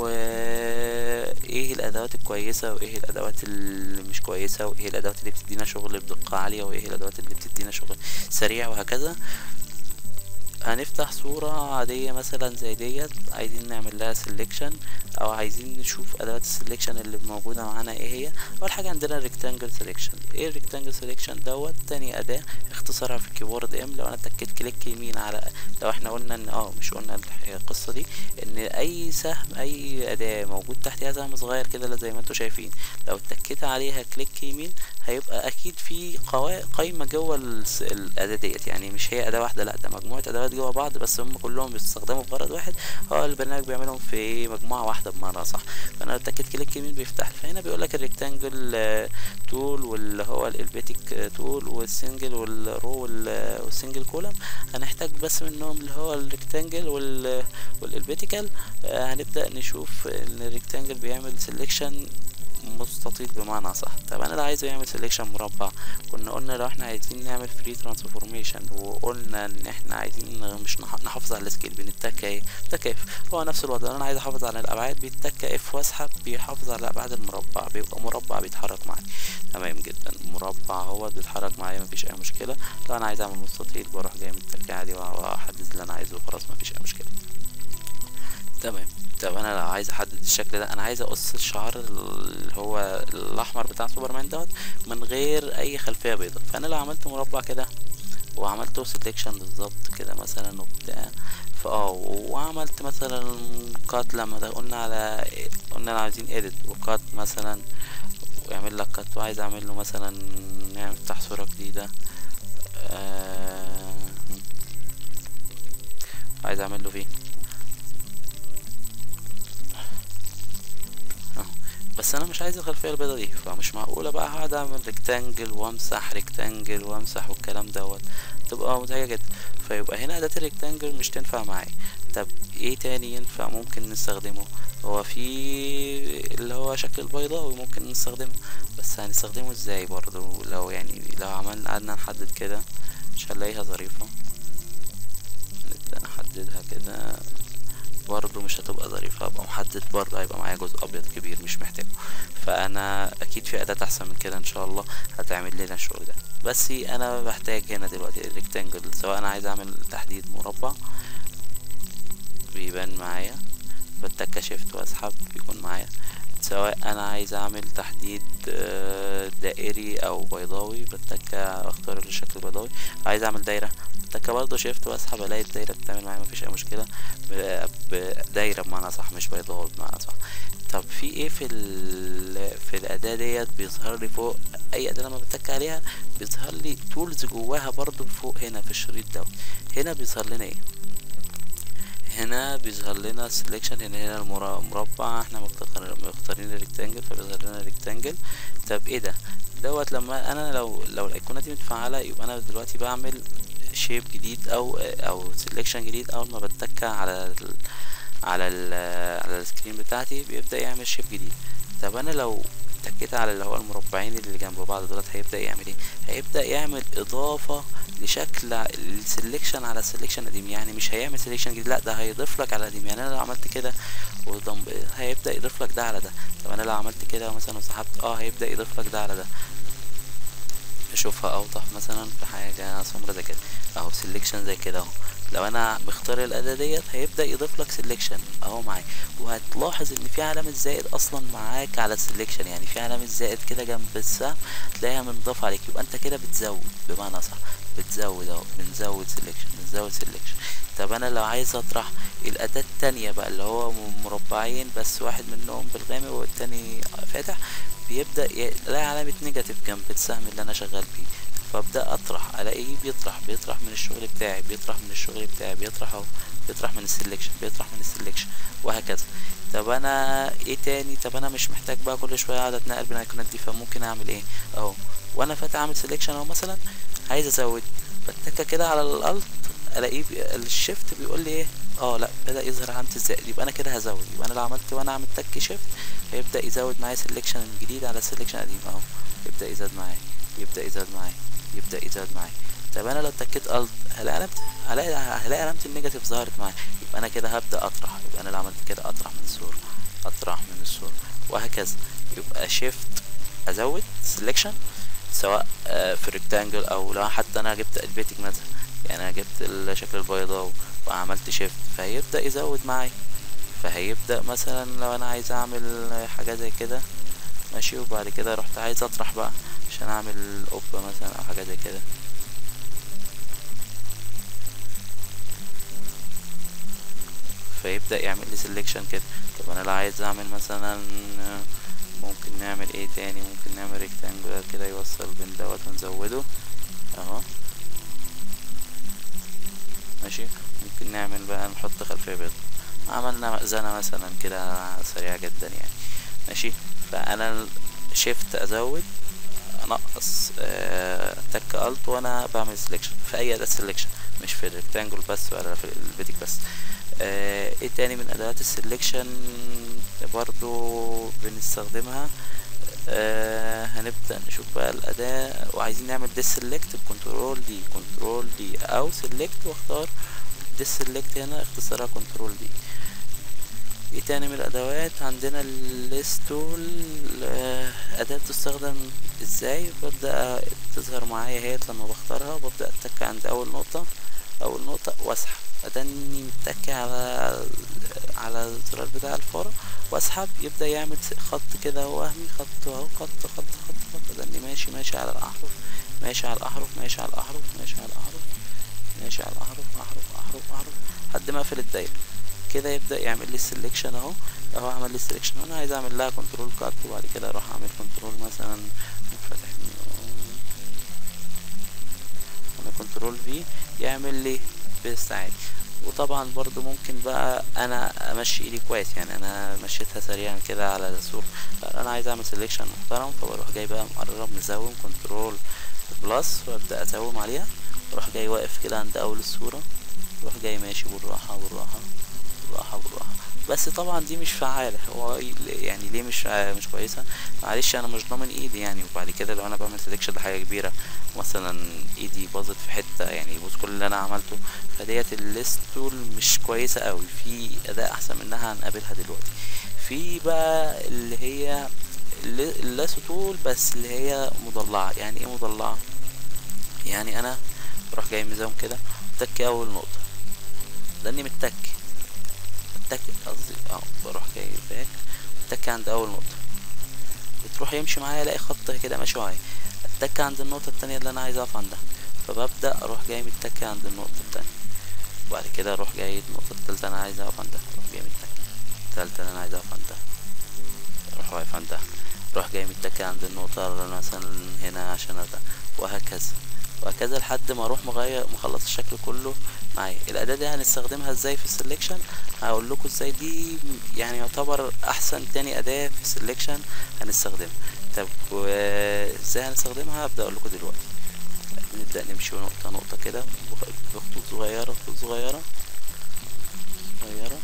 وايه الادوات الكويسه وايه الادوات اللي مش كويسه وايه الادوات اللي بتدينا شغل بدقه عاليه وايه الادوات اللي بتدينا شغل سريع وهكذا هنفتح صورة عادية مثلا زي ديت عايزين نعمل لها سيلكشن او عايزين نشوف ادوات السيلكشن اللي موجودة معانا ايه هي اول حاجة عندنا الريكتانجل سيلكشن ايه الريكتانجل سيلكشن دوت تاني اداة اختصارها في الكيبورد ام لو انا اتكيت كليك يمين على لو احنا قلنا ان اه مش قلنا القصة دي ان اي سهم اي اداة موجود تحتها سهم صغير كده زي ما انتم شايفين لو اتكيت عليها كليك يمين هيبقى اكيد في قائمة جوه الاداة ديت يعني مش هي اداة واحدة لا ده مجموعة ادوات جوه بعض بس هم كلهم بيستخدموا في غرض واحد هو البرنامج بيعملهم في مجموعة واحدة بمعنى صح فانا لو اتكيت كليك يمين بيفتح فهنا بيقول لك الريكتانجل تول واللي هو الالبيتيك تول والسنجل والرو والسنجل كولم هنحتاج بس منهم اللي هو الريكتانجل والالبيتيكال هنبدأ نشوف ان الريكتانجل بيعمل سيلكشن مستطيل بمعنى صح طب انا لو عايزه يعمل سيلكشن مربع كنا قلنا لو احنا عايزين نعمل فري ترانسفورميشن وقلنا ان احنا عايزين مش نحافظ على السكيل بنتك ايه تك اف هو نفس الوضع انا عايز احافظ على الابعاد بيتك اف واسحب بيحافظ على ابعاد المربع بيبقى مربع بيتحرك معايا تمام جدا مربع هو بيتحرك معايا مفيش اي مشكله لو انا عايز اعمل مستطيل بروح جاي من التكه عادي واحدد اللي انا عايزه خلاص مفيش اي مشكله تمام طب انا لو عايز احدد الشكل ده انا عايز اقص الشعار اللي هو الاحمر بتاع سوبرمان دوت من غير اي خلفيه بيضاء فانا لو عملت مربع كده وعملته سيلكشن بالظبط كده مثلا وبتاع فاه وعملت مثلا كات لما ده قلنا على قلنا عايزين اديت وكات مثلا ويعمل لك كات وعايز اعمل له مثلا نفتح صوره جديده آه عايز اعمل له فيه بس انا مش عايز الخلفيه البيضاء دي فمش معقوله بقى هقعد اعمل ريكتانجل وامسح ريكتانجل وامسح والكلام دوت تبقى مزعجه جدا فيبقى هنا اداه الريكتانجل مش تنفع معايا طب ايه تاني ينفع ممكن نستخدمه هو في اللي هو شكل البيضاوي ممكن نستخدمه بس هنستخدمه ازاي برضو لو يعني لو عملنا قعدنا نحدد كده مش هنلاقيها ظريفه نبدا نحددها كده برضو مش هتبقى ظريفة هبقى محدد برضو هيبقى معايا جزء ابيض كبير مش محتاجه فانا اكيد في اداة احسن من كده ان شاء الله هتعمل لنا الشغل ده بس انا بحتاج هنا دلوقتي الريكتانجل سواء انا عايز اعمل تحديد مربع بيبان معايا بتك شيفت واسحب بيكون معايا سواء انا عايز اعمل تحديد دائري او بيضاوي بتك اختار الشكل البيضاوي عايز اعمل دايرة بتك برضه شيفت واسحب الاقي الدايرة بتعمل معايا مفيش اي مشكلة بدايرة بمعنى صح مش بيضاوي بمعنى صح طب في ايه في في الاداة ديت بيظهر لي فوق اي اداة لما بتك عليها بيظهر لي تولز جواها برضو فوق هنا في الشريط دوت هنا بيظهر لنا ايه هنا بيظهر لنا سelection هنا هنا المربع احنا مختارين الريكتانجل فبيظهر لنا الريكتانجل طب ايه ده دوت لما انا لو لو الايقونات دي متفعله يبقى انا دلوقتي بعمل شيب جديد او او سelection جديد اول ما بتك على ال على ال على السكرين بتاعتي بيبدا يعمل شيب جديد طب انا لو اتكيت على اللي هو المربعين اللي جنب بعض دولت هيبدا يعمل ايه هيبدا يعمل اضافه لشكل السلكشن على السلكشن القديم يعني مش هيعمل سلكشن جديد لا ده هيضيف لك على القديم يعني انا لو عملت كده هيبدا يضيف لك ده على ده طب انا لو عملت كده مثلا وسحبت اه هيبدا يضيف لك ده على ده نشوفها اوضح مثلا في حاجه سمرة زي كده اهو سلكشن زي كده اهو لو انا مختار الاداة ديت هيبدأ يضيف لك سيلكشن اهو معاك وهتلاحظ ان في علامة زائد اصلا معاك على السيلكشن يعني في علامة زائد كده جنب السهم تلاقيها منضاف عليك يبقى انت كده بتزود بمعنى صح بتزود اهو بنزود سيلكشن بنزود سيلكشن طب انا لو عايز اطرح الاداة التانية بقى اللي هو مربعين بس واحد منهم بالغامق والتاني فاتح بيبدأ يلاقي علامة نيجاتيف جنب السهم اللي انا شغال بيه فابدا اطرح الاقيه بيطرح بيطرح من الشغل بتاعي بيطرح من الشغل بتاعي بيطرح اهو بيطرح من السلكشن بيطرح من السلكشن وهكذا طب انا ايه تاني طب انا مش محتاج بقى كل شويه اقعد اتنقل بين الايقونات دي فممكن اعمل ايه اهو وانا فاتح اعمل سلكشن اهو مثلا عايز ازود بتكه كده على الالت الاقيه بي... الشيفت بيقول لي ايه اه لا بدا يظهر علامه الزائد يبقى انا كده هزود يبقى انا لو عملت وانا اعمل تك شيفت هيبدا يزود معايا سلكشن جديد على السلكشن القديم اهو يبدا يزاد معايا يبدا يزاد معايا يبدا يزاد معايا طب انا لو اتكيت الت هلاقي علامه هلاقي هلاقي علامه النيجاتيف ظهرت معايا يبقى انا كده هبدا اطرح يبقى انا لو عملت كده اطرح من الصوره اطرح من الصوره وهكذا يبقى شيفت ازود سelection سواء في ريكتانجل او لو حتى انا جبت البيتك مثلا يعني انا جبت الشكل البيضاوي وعملت شيفت فهيبدا يزود معايا فهيبدا مثلا لو انا عايز اعمل حاجه زي كده ماشي وبعد كده رحت عايز اطرح بقى عشان اعمل قبة مثلا او حاجة زي كده فيبدأ يعمل لي سيلكشن كده طب انا لو عايز اعمل مثلا ممكن نعمل ايه تاني ممكن نعمل ريكتانجولار كده يوصل بين دوت ونزوده اهو ماشي ممكن نعمل بقى نحط خلفية بيضاء عملنا مأذنة مثلا كده سريعة جدا يعني ماشي فانا شيفت ازود انقص آه تك الت وانا بعمل سelection في اي اداة سelection مش في الريكتانجل بس ولا في البيتك بس آه ايه تاني من ادوات السلكشن برضو بنستخدمها آه هنبدأ نشوف بقى الأداة وعايزين نعمل ديسلكت بكنترول دي كنترول دي أو سلكت واختار ديسلكت هنا اختصارها كنترول دي ايه تاني من الادوات عندنا الليستول اداة بتستخدم ازاي ببدأ تظهر معايا اهيت لما بختارها وببدأ اتك عند اول نقطة اول نقطة واسحب اداني متك على على الزرار بتاع الفارة واسحب يبدأ يعمل خط كده وهمي خط اهو خط خط خط خط اداني ماشي ماشي على الاحرف ماشي على الاحرف ماشي على الاحرف ماشي على الاحرف ماشي على الاحرف احرف احرف احرف لحد ما اقفل الدايرة كده يبدأ يعمل لي السلكشن اهو اهو عمل لي السلكشن انا عايز اعمل لها كنترول كات وبعد كده اروح اعمل كنترول مثلا فاتح انا كنترول في يعمل لي بيست عادي وطبعا برضو ممكن بقى انا امشي ايدي كويس يعني انا مشيتها سريعا كده على الصورة لا، انا عايز اعمل سيلكشن محترم فبروح جاي بقى مقرب مزوم كنترول بلس وابدا ازوم عليها واروح جاي واقف كده عند اول الصورة واروح جاي ماشي بالراحة بالراحة بالراحة بالراحة بس طبعا دي مش فعالة هو يعني ليه مش مش كويسة معلش انا مش ضامن ايدي يعني وبعد كده لو انا بعمل سيلكشن لحاجة كبيرة مثلا ايدي باظت في حتة يعني يبوظ كل اللي انا عملته فديت الليست تول مش كويسة قوي في اداة احسن منها هنقابلها دلوقتي في بقى اللي هي الل- اللاسو تول بس اللي هي مضلعة يعني ايه مضلعة يعني انا بروح جاي مزوم كده تك اول نقطة لاني متك متك قصدي اه بروح جاي باك متك عند اول نقطة بتروح يمشي معايا الاقي خط كده ماشي معايا اتك عند النقطة التانية اللي انا عايز اقف عندها فببدأ اروح جاي متك عند النقطة التانية وبعد كده اروح جاي النقطة التالتة انا عايز اقف عندها اروح جاي متك التالتة اللي انا عايز اقف عندها اروح واقف عندها اروح جاي متك عند النقطة اللي أنا مثلا هنا عشان أبدأ وهكذا وهكذا لحد ما اروح مغير مخلص الشكل كله معايا الاداة دي هنستخدمها ازاي في السلكشن هقول لكم ازاي دي يعني يعتبر احسن تاني اداة في السلكشن هنستخدمها طب وازاي هنستخدمها هبدأ اقول لكم دلوقتي نبدأ نمشي نقطة نقطة كده بخ- بخطوط صغيرة خطوط صغيرة صغيرة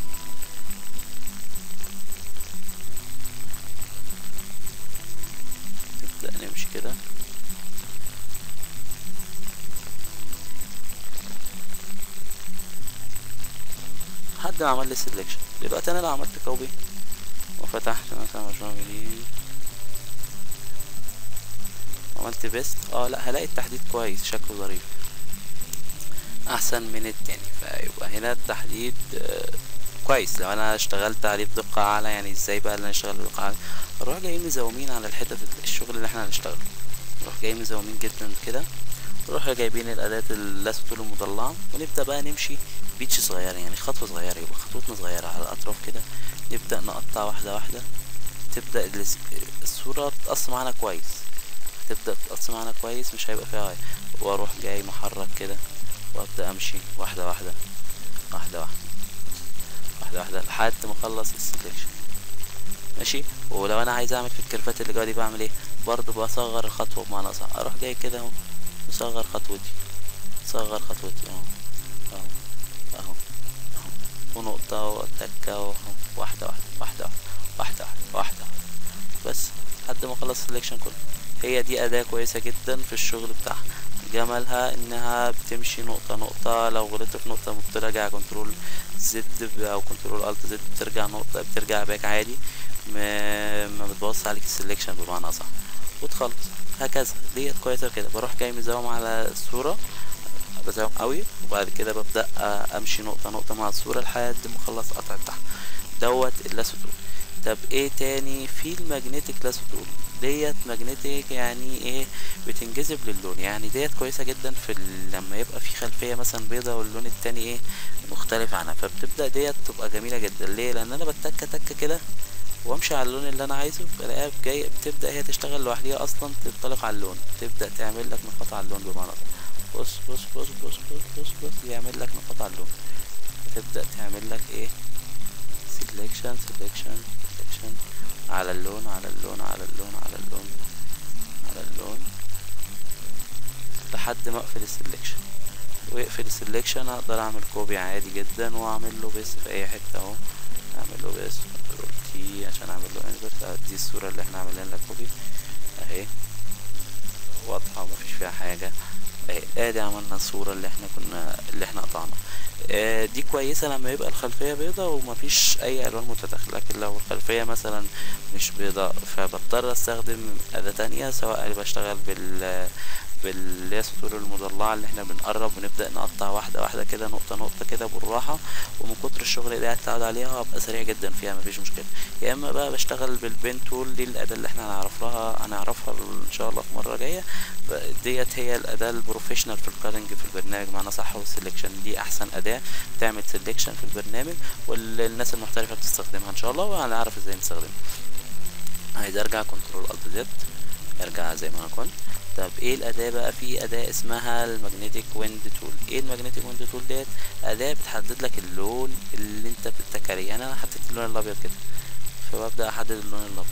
نبدأ نمشي كده لحد ما عمل لي سيلكشن دلوقتي انا لو عملت كوبي وفتحت مثلا مشروع جديد وعملت بيست اه لا هلاقي التحديد كويس شكله ظريف احسن من التاني فيبقى هنا التحديد آه، كويس لو انا اشتغلت عليه بدقة اعلى يعني ازاي بقى اللي انا اشتغل بدقة اعلى نروح جايين مزومين على الحتة الشغل اللي احنا هنشتغله نروح جايين مزومين جدا كده نروح جايبين الاداة اللاسو طول المضلعة ونبدأ بقى نمشي بيتش صغيرة يعني خطوة صغيرة يبقى خطوتنا صغيرة على الأطراف كده نبدأ نقطع واحدة واحدة تبدأ الس- الصورة تقص معانا كويس تبدأ تقص معانا كويس مش هيبقى فيها عيب واروح جاي محرك كده وابدأ امشي واحدة واحدة واحدة واحدة واحدة واحدة لحد ما اخلص السلكشن ماشي ولو انا عايز اعمل في الكيرفات اللي جوا دي بعمل ايه برضه بصغر الخطوة بمعنى اصح اروح جاي كده اهو مصغر خطوتي صغر خطوتي اهو اهو اهو اهو ونقطة وتكة واحدة واحدة واحدة واحدة واحدة واحدة بس لحد ما اخلص السلكشن كله هي دي أداة كويسة جدا في الشغل بتاعها جمالها انها بتمشي نقطة نقطة لو غلطت في نقطة بترجع كنترول زد او كنترول الت زد بترجع نقطة بترجع باك عادي ما, ما بتبص عليك السلكشن بمعنى اصح وتخلص هكذا ديت كويسة كده بروح جاي مزوم على الصورة بزوم قوي وبعد كده ببدأ آه، امشي نقطة نقطة مع الصورة لحد ما اخلص قطع بتاعها دوت اللاسو تول طب ايه تاني في الماجنتيك لاسو تول ديت ماجنتيك يعني ايه بتنجذب للون يعني ديت كويسة جدا في ال- لما يبقى في خلفية مثلا بيضة واللون التاني ايه مختلف عنها فبتبدأ ديت تبقى جميلة جدا ليه لان انا بتك تك كده وامشي على اللون اللي انا عايزه بلاقيها جاي بتبدا هي تشتغل لوحديها اصلا تنطلق على اللون تبدا تعمل لك نقاط على اللون بمعنى أصح. بص بص بص بص بص بص بص يعمل لك نقاط على اللون تبدا تعمل لك ايه سيلكشن سيلكشن سيلكشن على اللون على اللون على اللون على اللون على اللون لحد ما اقفل السيلكشن ويقفل السيلكشن اقدر اعمل كوبي عادي جدا واعمل له بيس في اي حته اهو اعمل له بيس كنترول تي عشان اعمل له انزرت دي الصوره اللي احنا عاملين لها كوبي اهي واضحه ومفيش فيها حاجه اهي ادي عملنا الصوره اللي احنا كنا اللي احنا قطعنا آه، دي كويسه لما يبقى الخلفيه بيضة ومفيش اي الوان متداخله لكن لو الخلفيه مثلا مش بيضة فبضطر استخدم اداه تانية سواء اللي بشتغل بال باللي هي سطور المضلعة اللي احنا بنقرب ونبدأ نقطع واحدة واحدة كده نقطة نقطة كده بالراحة ومن كتر الشغل اللي قاعد عليها هبقى سريع جدا فيها مفيش مشكلة يا اما بقى بشتغل بالبين تول دي الأداة اللي احنا هنعرف لها هنعرفها ان شاء الله في مرة جاية ب- ديت هي الأداة البروفيشنال في الكاتنج في البرنامج معنى صح والسلكشن دي أحسن أداة تعمل سلكشن في البرنامج والناس المحترفة بتستخدمها ان شاء الله وهنعرف ازاي نستخدمها عايز ارجع كنترول الت زد ارجع زي ما انا كنت طب ايه الاداة بقى في اداة اسمها الماجنتيك ويند تول ايه الماجنتيك ويند تول ديت اداة بتحدد لك اللون اللي انت بتتك عليه يعني انا حطيت اللون الابيض كده فببدأ احدد اللون الابيض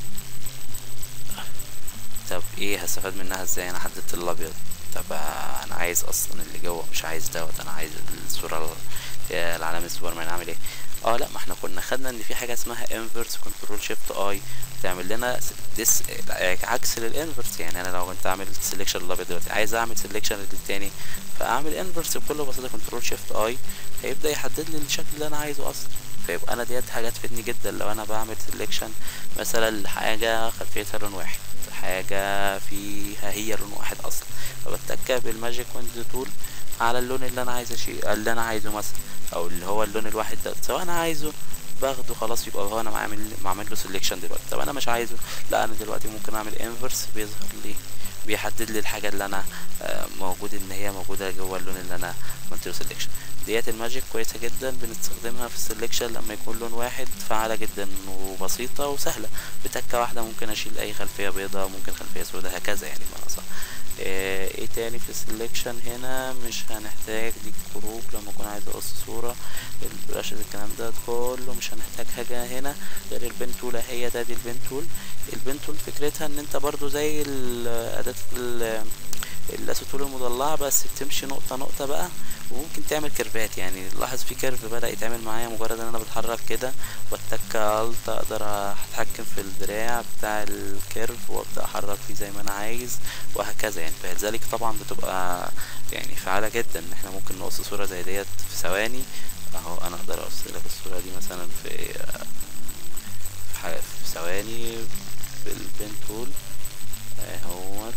طب ايه هستفاد منها ازاي انا حددت الابيض طب انا عايز اصلا اللي جوه مش عايز دوت انا عايز الصورة العلامة سوبرمان اعمل ايه اه لا ما احنا كنا خدنا ان في حاجة اسمها انفرس كنترول شيفت اي تعمل لنا ديس عكس للانفرس يعني انا لو كنت اعمل سيلكشن الابيض دلوقتي عايز اعمل سيلكشن للتاني فاعمل انفرس بكل بساطة كنترول شيفت اي هيبدأ يحدد لي الشكل اللي انا عايزه اصلا فيبقى انا ديت حاجة تفيدني جدا لو انا بعمل سيلكشن مثلا لحاجة خلفيتها لون واحد حاجة فيها هي لون واحد اصلا فبتك بالماجيك ويند تول على اللون اللي انا عايز اشيل اللي انا عايزه مثلا او اللي هو اللون الواحد ده سواء انا عايزه باخده خلاص يبقى هو انا بعمل بعمل له سيلكشن دلوقتي طب انا مش عايزه لا انا دلوقتي ممكن اعمل انفرس بيظهر لي بيحدد لي الحاجه اللي انا موجود ان هي موجوده جوه اللون اللي انا عملت له سيلكشن ديت الماجيك كويسه جدا بنستخدمها في السيلكشن لما يكون لون واحد فعالة جدا وبسيطه وسهله بتكه واحده ممكن اشيل اي خلفيه بيضاء ممكن خلفيه سوداء هكذا يعني بمعنى صح ايه تاني في السلكشن هنا مش هنحتاج دي الكروب لما اكون عايز اقص صورة البراشز الكلام ده كله مش هنحتاج حاجة هنا غير البين تول هي ده دي البين تول البين تول فكرتها ان انت برضو زي اداة الاسطول المضلعة بس بتمشي نقطة نقطة بقى وممكن تعمل كيرفات يعني لاحظ في كيرف بدأ يتعمل معايا مجرد ان انا بتحرك كده واتك الت اقدر اتحكم في الدراع بتاع الكيرف وابدأ احرك فيه زي ما انا عايز وهكذا يعني فلذلك طبعا بتبقى يعني فعالة جدا ان احنا ممكن نقص صورة زي ديت في ثواني اهو انا اقدر اقص لك الصورة دي مثلا في في ثواني بالبين تول اهوت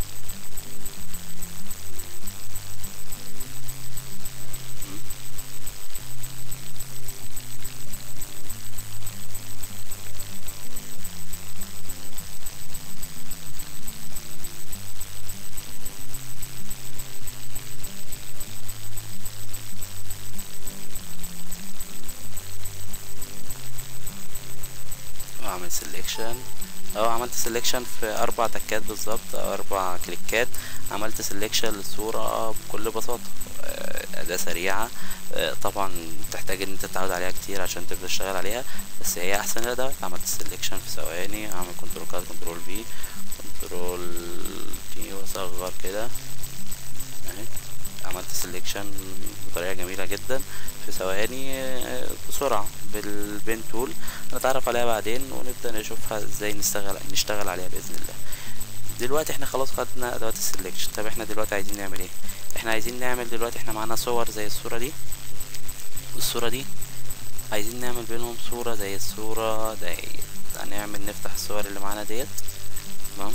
اعمل سيلكشن او عملت سيلكشن في اربع تكات بالظبط او اربع كليكات عملت سيلكشن للصورة بكل بساطة اداة سريعة طبعا تحتاج ان انت تتعود عليها كتير عشان تبدا تشتغل عليها بس هي احسن الادوات عملت سيلكشن في ثواني اعمل كنترول كات كنترول في كنترول تي واصغر كده اهي عملت سيلكشن بطريقة جميلة جدا في ثواني بسرعة بالبين تول نتعرف عليها بعدين ونبدأ نشوفها ازاي نشتغل نشتغل عليها بإذن الله دلوقتي احنا خلاص خدنا ادوات السلكشن طب احنا دلوقتي عايزين نعمل ايه احنا عايزين نعمل دلوقتي احنا معانا صور زي الصورة دي والصورة دي عايزين نعمل بينهم صورة زي الصورة ديت هنعمل نفتح الصور اللي معانا ديت تمام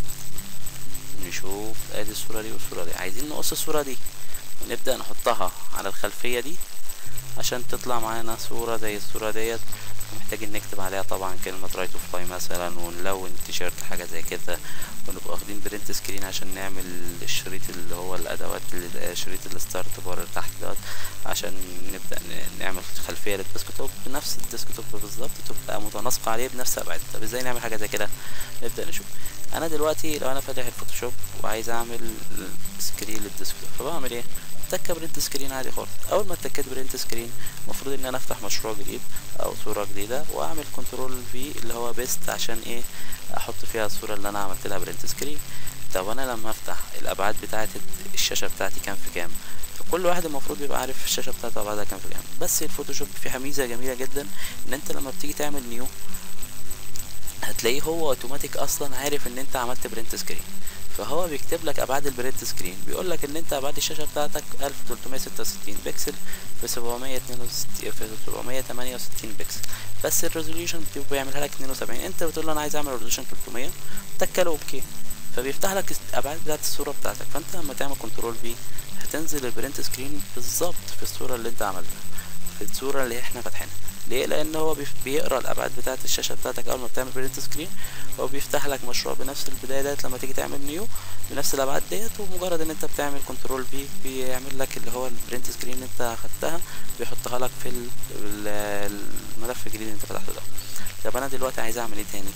نشوف ادي الصورة دي والصورة دي عايزين نقص الصورة دي ونبدأ نحطها على الخلفية دي عشان تطلع معانا صورة زي الصورة ديت محتاجين نكتب عليها طبعا كلمة رايت اوف فلاي مثلا ونلون التيشيرت حاجة زي كده ونبقى واخدين برنت سكرين عشان نعمل الشريط اللي هو الادوات اللي شريط الستارت بار اللي تحت دوت عشان نبدأ نعمل خلفية للديسكتوب بنفس الديسكتوب بالظبط تبقى متناسقة عليه بنفس ابعاد طب ازاي نعمل حاجة زي كده نبدأ نشوف انا دلوقتي لو انا فاتح الفوتوشوب وعايز اعمل سكرين للديسكتوب فبعمل ايه تكة برنت سكرين عادي خالص اول ما اتكيت برنت سكرين المفروض ان انا افتح مشروع جديد او صورة جديدة واعمل كنترول في اللي هو بيست عشان ايه احط فيها الصورة اللي انا عملت لها برنت سكرين طب انا لما افتح الابعاد بتاعت الشاشة بتاعتي كام في كام فكل واحد المفروض يبقى عارف الشاشة بتاعته ابعادها كام في كام بس الفوتوشوب فيها ميزة جميلة جدا ان انت لما بتيجي تعمل نيو هتلاقيه هو اوتوماتيك اصلا عارف ان انت عملت برنت سكرين فهو بيكتب لك ابعاد البرنت سكرين بيقول لك ان انت ابعاد الشاشه بتاعتك 1366 بكسل في 762 في 768 بكسل بس الريزوليوشن بيعملها لك 72 انت بتقول له انا عايز اعمل ريزوليوشن 300 تكله اوكي فبيفتح لك الابعاد بتاعت الصوره بتاعتك فانت لما تعمل كنترول في هتنزل البرنت سكرين بالظبط في الصوره اللي انت عملتها في الصوره اللي احنا فاتحينها ليه لان هو بيقرا الابعاد بتاعه الشاشه بتاعتك اول ما بتعمل برنت سكرين هو بيفتح لك مشروع بنفس البدايه ديت لما تيجي تعمل نيو بنفس الابعاد ديت ومجرد ان انت بتعمل كنترول بي بيعمل لك اللي هو البرنت سكرين اللي انت اخدتها بيحطها لك في الملف الجديد اللي انت فتحته ده طب انا دلوقتي عايز اعمل ايه تاني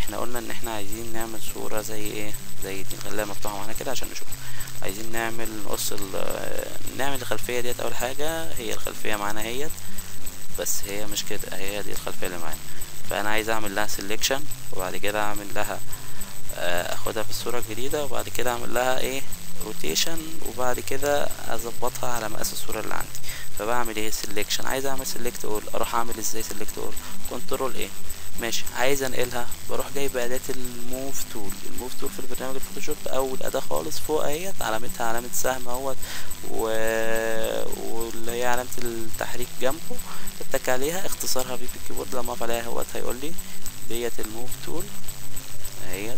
احنا قلنا ان احنا عايزين نعمل صورة زي ايه زي دي نخليها مفتوحة معانا كده عشان نشوف عايزين نعمل نقص ال- نعمل الخلفية ديت اول حاجة هي الخلفية معانا اهيت بس هي مش كده هي دي الخلفية اللي معانا فانا عايز اعمل لها سيلكشن وبعد كده اعمل لها آه، اخدها في الصورة الجديدة وبعد كده اعمل لها ايه روتيشن وبعد كده اظبطها على مقاس الصورة اللي عندي فبعمل ايه سيلكشن عايز اعمل سيلكت اول اروح اعمل ازاي سيلكت اول كنترول ايه ماشي عايز انقلها بروح جايب اداة الموف تول الموف تول في البرنامج الفوتوشوب اول اداة خالص فوق اهيت علامتها علامة سهم اهوت و... واللي هي علامة التحريك جنبه اتك عليها اختصارها بي في الكيبورد لما اقف عليها اهوت هيقول لي ديت الموف تول اهيت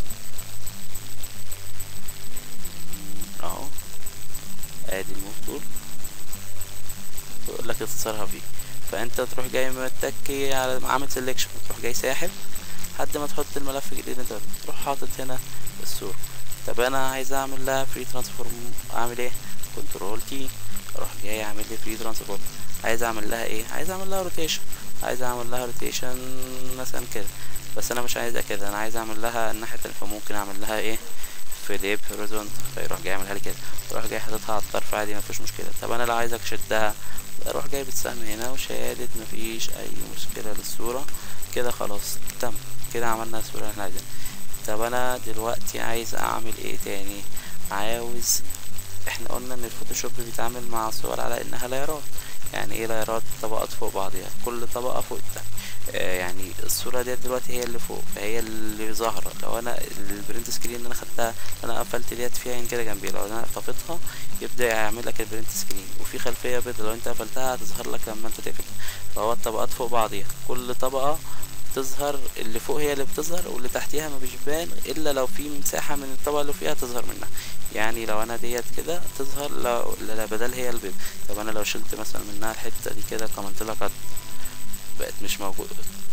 اهو ادي الموف تول يقول لك اختصارها في فانت تروح جاي متكي على عامل سيلكشن وتروح جاي ساحب لحد ما تحط الملف الجديد انت تروح حاطط هنا الصورة طب انا عايز اعمل لها فري ترانسفورم اعمل ايه كنترول تي اروح جاي اعمل لي فري ترانسفورم عايز اعمل لها ايه عايز اعمل لها روتيشن عايز اعمل لها روتيشن مثلا كده بس انا مش عايزها كده انا عايز اعمل لها الناحية التانية فممكن اعمل لها ايه فليب هوريزونت فيروح جاي يعملها لي كده يروح جاي حاططها على الطرف عادي مفيش مشكلة طب انا لو عايزك اشدها اروح جايب السهم هنا وشادد مفيش اي مشكلة للصورة كده خلاص تم كده عملنا الصورة اللي احنا عايزينها طب انا دلوقتي عايز اعمل ايه تاني عاوز احنا قلنا ان الفوتوشوب بيتعامل مع الصور على انها لايرات يعني ايه لايرات طبقات فوق بعضيها كل طبقة فوق التانية آه يعني الصورة ديت دلوقتي هي اللي فوق فهي اللي ظاهرة لو انا البرنت سكرين اللي انا خدتها انا قفلت ديت فيها عين كده جنبي لو انا طفيتها يبدأ يعمل لك البرنت سكرين وفي خلفية بيضة لو انت قفلتها هتظهر لك لما انت تقفل فهو الطبقات فوق بعضيها كل طبقة تظهر اللي فوق هي اللي بتظهر واللي تحتيها ما بيبان الا لو في مساحة من الطبقة اللي فيها تظهر منها يعني لو انا ديت كده تظهر لو لا بدل هي البيض طب انا لو شلت مثلا منها الحتة دي كده كملت لها قط بقت مش موجودة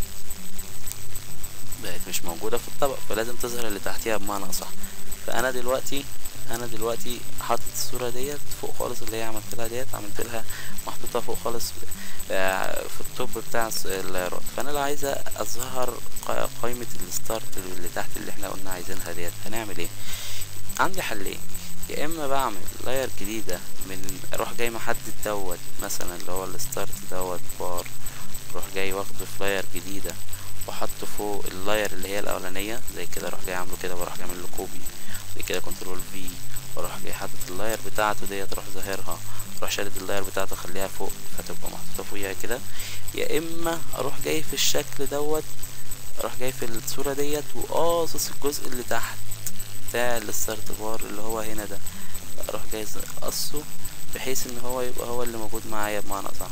بقت مش موجودة في الطبق فلازم تظهر اللي تحتيها بمعنى اصح فانا دلوقتي انا دلوقتي حاطط الصورة ديت فوق خالص اللي هي عملت لها ديت عملت لها محطوطة فوق خالص آه، في التوب بتاع الس- اللايرات فانا لو عايزة اظهر ق- قائمة الستارت اللي تحت اللي احنا قلنا عايزينها ديت هنعمل ايه عندي حلين يا اما بعمل لاير جديدة من اروح جاي محدد دوت مثلا اللي هو الستارت دوت بار اروح جاي واخده في لاير جديدة واحطه فوق اللاير اللي هي الاولانية زي كده اروح جاي عامله كده واروح جاي عامل له كوبي زي كده كنترول في واروح جاي حاطط اللاير بتاعته ديت اروح ظاهرها اروح شادد اللاير بتاعته اخليها فوق فتبقى محطوطة فوقيها كده يا اما اروح جاي في الشكل دوت اروح جاي في الصورة ديت وقاصص الجزء اللي تحت بتاع الستارت بار اللي هو هنا ده اروح جاي قصه بحيث ان هو يبقى هو اللي موجود معايا بمعنى صح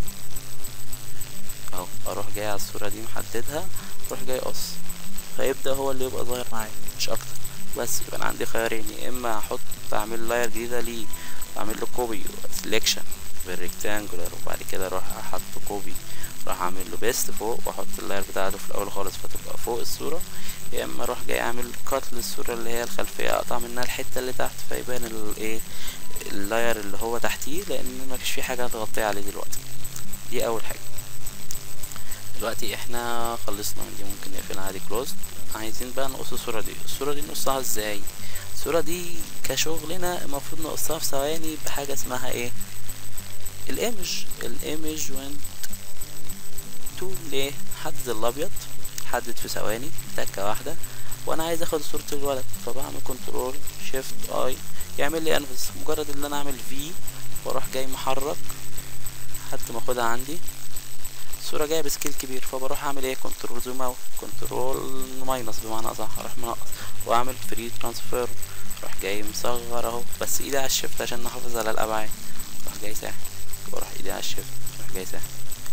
اهو اروح جاي على الصورة دي محددها اروح جاي قص فيبدأ هو اللي يبقى ظاهر معايا مش اكتر بس يبقى انا عندي خيارين يا اما احط اعمل لاير جديدة ليه اعمل له كوبي سelection بالريكتانجولار وبعد كده اروح احط كوبي راح اعمل له بيست فوق واحط اللاير بتاعته في الاول خالص فتبقى فوق الصورة يا اما اروح جاي اعمل كات للصورة اللي هي الخلفية اقطع منها الحتة اللي تحت فيبان الايه اللاير اللي هو تحتيه لان مفيش فيه حاجة هتغطيه عليه دلوقتي دي اول حاجة دلوقتي احنا خلصنا من دي ممكن نقفلها عادي كلوز عايزين بقى نقص الصورة دي الصورة دي نقصها ازاي الصورة دي كشغلنا المفروض نقصها في ثواني بحاجة اسمها ايه الايمج الايمج وانت تو ليه حدد الابيض حدد في ثواني تكة واحدة وانا عايز اخد صورة الولد فبعمل كنترول شيفت اي يعمل لي انفس مجرد ان انا اعمل في واروح جاي محرك لحد ما اخدها عندي الصورة جاية بسكيل كبير فبروح اعمل ايه كنترول زوم اوت كنترول ماينس بمعنى اصح اروح منقص واعمل فري ترانسفير اروح جاي مصغر اهو بس ايدي على الشيفت عشان نحافظ على الابعاد اروح جاي ساحب واروح ايدي على الشيفت اروح جاي ساحب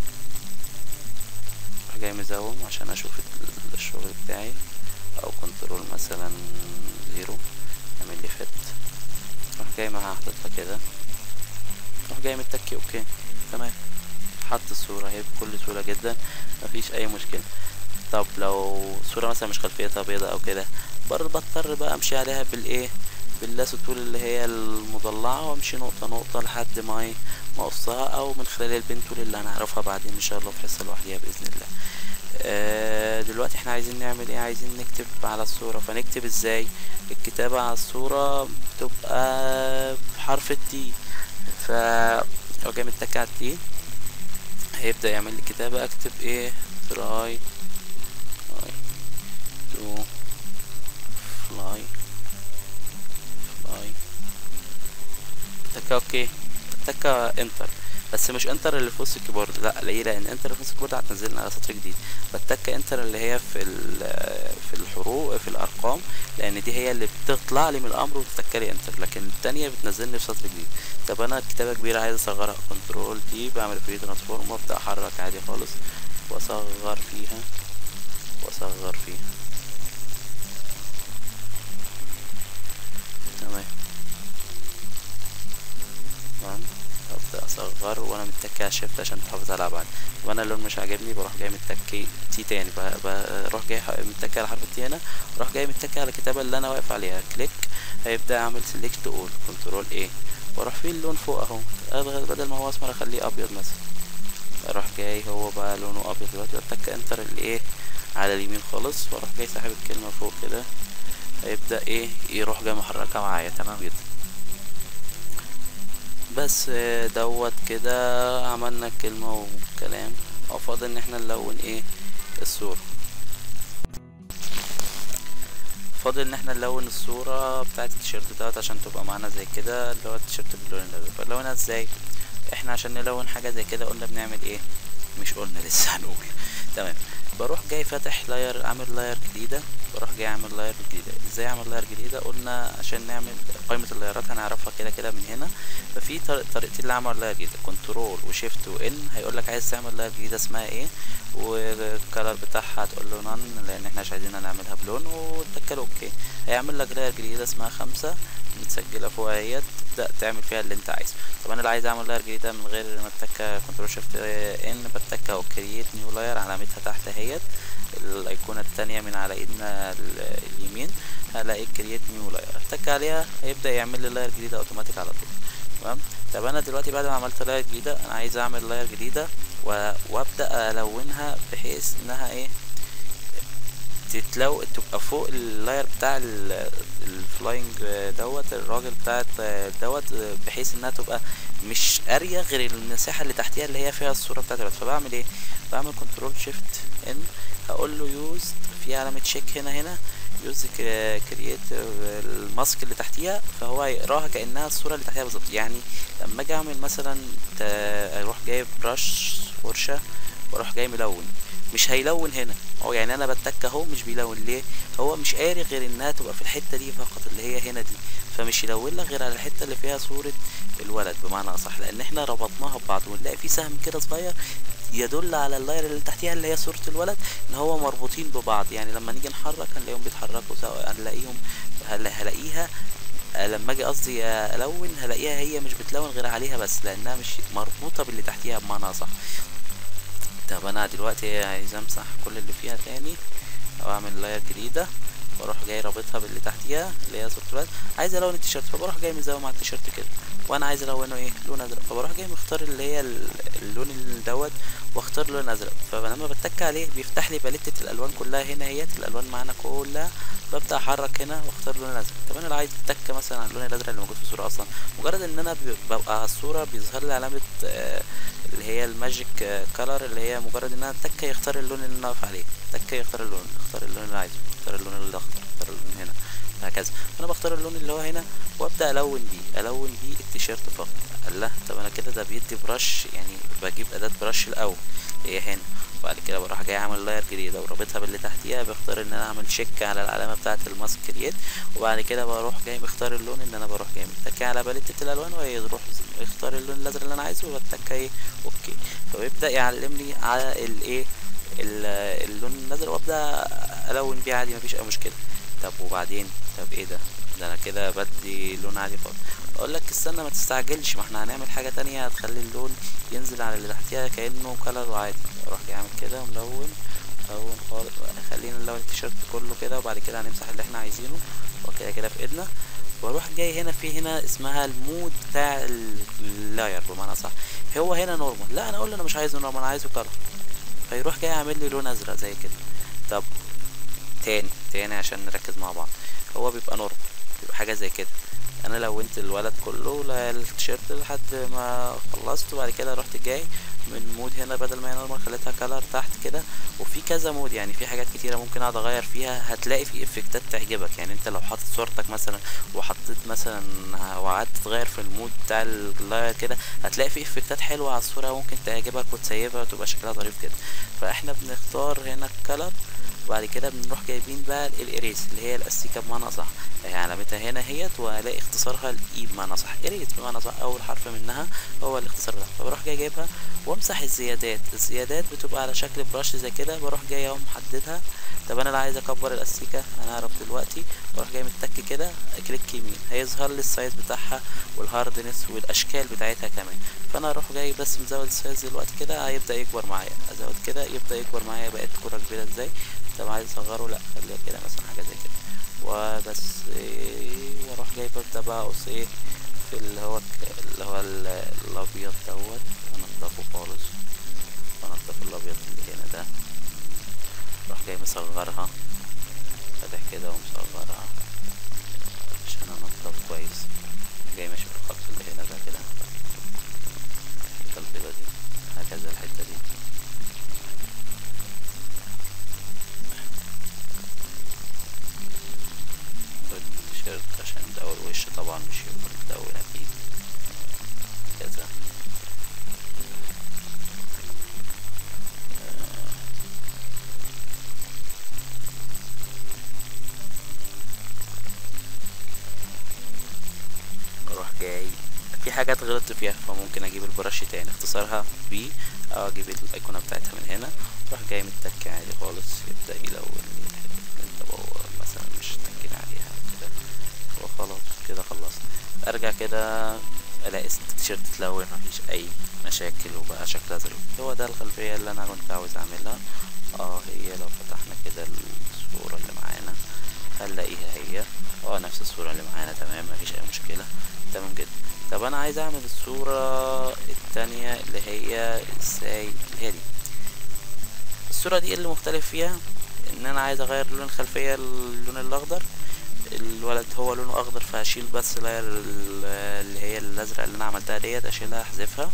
اروح جاي مزوم عشان اشوف ال- الشغل بتاعي او كنترول مثلا زيرو اعمل لي فت اروح جاي معاها حاططها كده اروح جاي متكي اوكي تمام حط الصورة اهي بكل سهولة جدا مفيش اي مشكلة طب لو صورة مثلا مش خلفيتها بيضة او كده بر بضطر بقى امشي عليها بالايه باللاسو تول اللي هي المضلعة وامشي نقطة نقطة لحد ما ايه ما اقصها او من خلال البين تول اللي هنعرفها بعدين ان شاء الله في حصة لوحديها باذن الله آه، دلوقتي احنا عايزين نعمل ايه عايزين نكتب على الصورة فنكتب ازاي الكتابة على الصورة بتبقى بحرف التي ف لو جاي متك على التي هيبدأ يعمل لي كتابة اكتب ايه تراي تو فلاي فلاي تكة اوكي تكة انتر بس مش انتر اللي في وسط الكيبورد لا ليه لان انتر اللي في وسط الكيبورد هتنزلنا على سطر جديد بتك انتر اللي هي في في الحروف في الارقام لان دي هي اللي بتطلع لي من الامر وتتك لي انتر لكن التانية بتنزلني في سطر جديد طب انا الكتابة كبيرة عايز اصغرها كنترول دي بعمل فري ترانسفورم وابدا احرك عادي خالص واصغر فيها واصغر فيها تمام تمام ابدا اصغر وانا متكي على شيفت عشان تحافظ على الابعاد طب انا اللون مش عاجبني بروح جاي متكي تي تاني بروح جاي متكي على حرف التي هنا بروح جاي متكي على الكتابه اللي انا واقف عليها كليك هيبدا اعمل سيلكت اول كنترول ايه واروح فيه اللون فوق اهو بدل ما هو اسمر اخليه ابيض مثلا اروح جاي هو بقى لونه ابيض دلوقتي بتك انتر الايه على اليمين خالص واروح جاي ساحب الكلمه فوق كده هيبدا ايه يروح جاي محركها معايا تمام جدا بس دوت كده عملنا كلمة وكلام او فاضل ان احنا نلون ايه الصورة فاضل ان احنا نلون الصورة بتاعت التيشيرت دوت عشان تبقى معانا زي كده اللي هو التيشيرت باللون الازرق فنلونها ازاي احنا عشان نلون حاجة زي كده قلنا بنعمل ايه مش قلنا لسه هنقول تمام بروح جاي فاتح لاير عامل لاير جديدة بروح جاي اعمل لاير جديدة ازاي اعمل لاير جديدة قلنا عشان نعمل قائمة اللايرات هنعرفها كده كده من هنا ففي طريقتين لعمل لاير جديدة كنترول وشيفت وان هيقول لك عايز تعمل لاير جديدة اسمها ايه والكلر بتاعها هتقول له نان لان احنا مش عايزينها نعملها بلون وتكل اوكي هيعمل لك لاير جديدة اسمها خمسة متسجلة فوق اهيت تبدأ تعمل فيها اللي انت عايزه طب انا اللي عايز اعمل لاير جديدة من غير ما اتك كنترول شيفت ان بتك او كرييت نيو لاير علامتها تحت اهيت الايقونة التانية من على ايدنا اليمين هلاقي كرييت نيو لاير اتك عليها هيبدأ يعمل لي لاير جديدة اوتوماتيك على طول تمام طب انا دلوقتي بعد ما عملت لاير جديدة انا عايز اعمل لاير جديدة وابدأ الونها بحيث انها ايه تتلو تبقى فوق اللاير بتاع الفلاينج دوت الراجل بتاعت دوت بحيث انها تبقى مش قاريه غير المساحه اللي تحتيها اللي هي فيها الصوره بتاعت الولد فبعمل ايه بعمل كنترول شيفت ان هقول له يوز في علامه تشيك هنا هنا يوز كرييت الماسك اللي تحتيها فهو هيقراها كانها الصوره اللي تحتيها بالظبط يعني لما اجي اعمل مثلا اروح جايب برش فرشه واروح جاي ملون مش هيلون هنا هو يعني انا بتك اهو مش بيلون ليه هو مش قاري غير انها تبقى في الحته دي فقط اللي هي هنا دي فمش يلون لك غير على الحته اللي فيها صوره الولد بمعنى اصح لان احنا ربطناها ببعض ونلاقي في سهم كده صغير يدل على اللاير اللي تحتيها اللي هي صورة الولد ان هو مربوطين ببعض يعني لما نيجي نحرك هنلاقيهم بيتحركوا سوا هنلاقيهم هلاقيها لما اجي قصدي الون هلاقيها هي مش بتلون غير عليها بس لانها مش مربوطة باللي تحتيها بمعنى اصح طب انا دلوقتي عايز امسح كل اللي فيها تاني او اعمل لاير جديدة واروح جاي رابطها باللي تحتيها اللي هي صورة الولد عايز الون التيشيرت فبروح جاي مزوم على التيشيرت كده وانا عايز الونه ايه لون ازرق فبروح جاي مختار اللي هي اللون دوت واختار لون ازرق فلما بتك عليه بيفتح لي باليتة الالوان كلها هنا اهيت الالوان معانا كلها ببدا احرك هنا واختار لون ازرق طب انا لو عايز اتك مثلا على اللون الازرق اللي موجود في الصوره اصلا مجرد ان انا ببقى على الصوره بيظهر لي علامه آه اللي هي الماجيك آه كلر اللي هي مجرد ان انا اتك يختار اللون اللي انا واقف عليه اتك يختار اللون اختار اللون اللي عايزه اختار اللون الاخضر اختار اللون هنا هكذا فانا بختار اللون اللي هو هنا وابدا الون بيه الون بيه التيشيرت فقط قال لا طب انا كده ده بيدي برش يعني بجيب اداه برش الاول هي هنا وبعد كده بروح جاي اعمل لاير جديده ورابطها باللي تحتيها بختار ان انا اعمل شيك على العلامه بتاعه الماسك كرييت وبعد كده بروح جاي مختار اللون ان انا بروح جاي متكي على باليتة الالوان ويروح يختار اللون الازرق اللي انا عايزه وبتك ايه اوكي فبيبدا يعلمني على الايه اللون الازرق وابدا الون بيه عادي مفيش اي مشكله طب وبعدين طب ايه ده ده انا كده بدي لون عادي خالص اقول لك استنى ما تستعجلش ما احنا هنعمل حاجه تانية هتخلي اللون ينزل على اللي تحتيها كانه كلر عادي اروح جاي اعمل كده ملون ملون خالص خلينا نلون التيشيرت كله كده وبعد كده هنمسح اللي احنا عايزينه وكده كده في ايدنا واروح جاي هنا في هنا اسمها المود بتاع اللاير بمعنى صح هو هنا نورمال لا انا اقول له انا مش عايزه نورمال انا عايزه كلر فيروح جاي عامل لي لون ازرق زي كده طب تاني تاني عشان نركز مع بعض هو بيبقى نورمال بيبقى حاجه زي كده انا لونت الولد كله لا التيشيرت لحد ما خلصت وبعد كده رحت جاي من مود هنا بدل ما هي نورمال خليتها كلر تحت كده وفي كذا مود يعني في حاجات كتيره ممكن اقعد اغير فيها هتلاقي في افكتات تعجبك يعني انت لو حاطط صورتك مثلا وحطيت مثلا وقعدت تغير في المود بتاع اللاير كده هتلاقي في افكتات حلوه على الصوره ممكن تعجبك وتسيبها وتبقى شكلها ظريف جدا فاحنا بنختار هنا الكلر وبعد كده بنروح جايبين بقى الاريس اللي هي الاستيكه بمعنى صح هي علامتها هنا هيت وهلاقي اختصارها الاي بمعنى صح اريس بمعنى صح اول حرف منها هو الاختصار بتاعها فبروح جاي جايبها وامسح الزيادات الزيادات بتبقى على شكل برش زي كده بروح جاي اهو محددها طب انا لو عايز اكبر الاستيكه هنعرف دلوقتي بروح جاي متك كده كليك يمين هيظهر لي السايز بتاعها والهاردنس والاشكال بتاعتها كمان فانا اروح جاي بس مزود السايز دلوقتي كده هيبدا يكبر معايا ازود كده يبدا يكبر معايا بقت كره كبيره ازاي طب عايز اصغره لا خليها كده مثلا حاجه زي كده وبس إيه واروح جاي ببدا بقى اقص ايه في اللي هو اللي هو الابيض دوت انضفه خالص وانضف الابيض اللي هنا ده اروح جاي مصغرها فاتح كده ومصغرها عشان انضف كويس جاي ماشي بالخط اللي هنا ده كده الحته البيضه دي هكذا الحته دي التيشيرت عشان ده الوش طبعا مش يبقى متلون اكيد كذا اروح جاي في حاجات غلطت فيها فممكن اجيب البرش تاني اختصارها بي او اجيب الايقونه بتاعتها من هنا اروح جاي متك عادي خالص يبدا يلون انت مثلا مش تكين عليها كده وخلاص كده خلصت ارجع كده الاقي التيشيرت اتلون مفيش اي مشاكل وبقى شكلها ظريف هو ده الخلفيه اللي انا كنت عاوز اعملها اه هي لو فتحنا كده الصوره اللي معانا هنلاقيها هي اه نفس الصوره اللي معانا تمام مفيش اي مشكله تمام جدا طب انا عايز اعمل الصوره التانية اللي هي ازاي اللي هي دي الصوره دي اللي مختلف فيها ان انا عايز اغير لون الخلفيه اللون الاخضر الولد هو لونه اخضر فهشيل بس لاير اللي هي الازرق اللي انا عملتها ديت اشيلها احذفها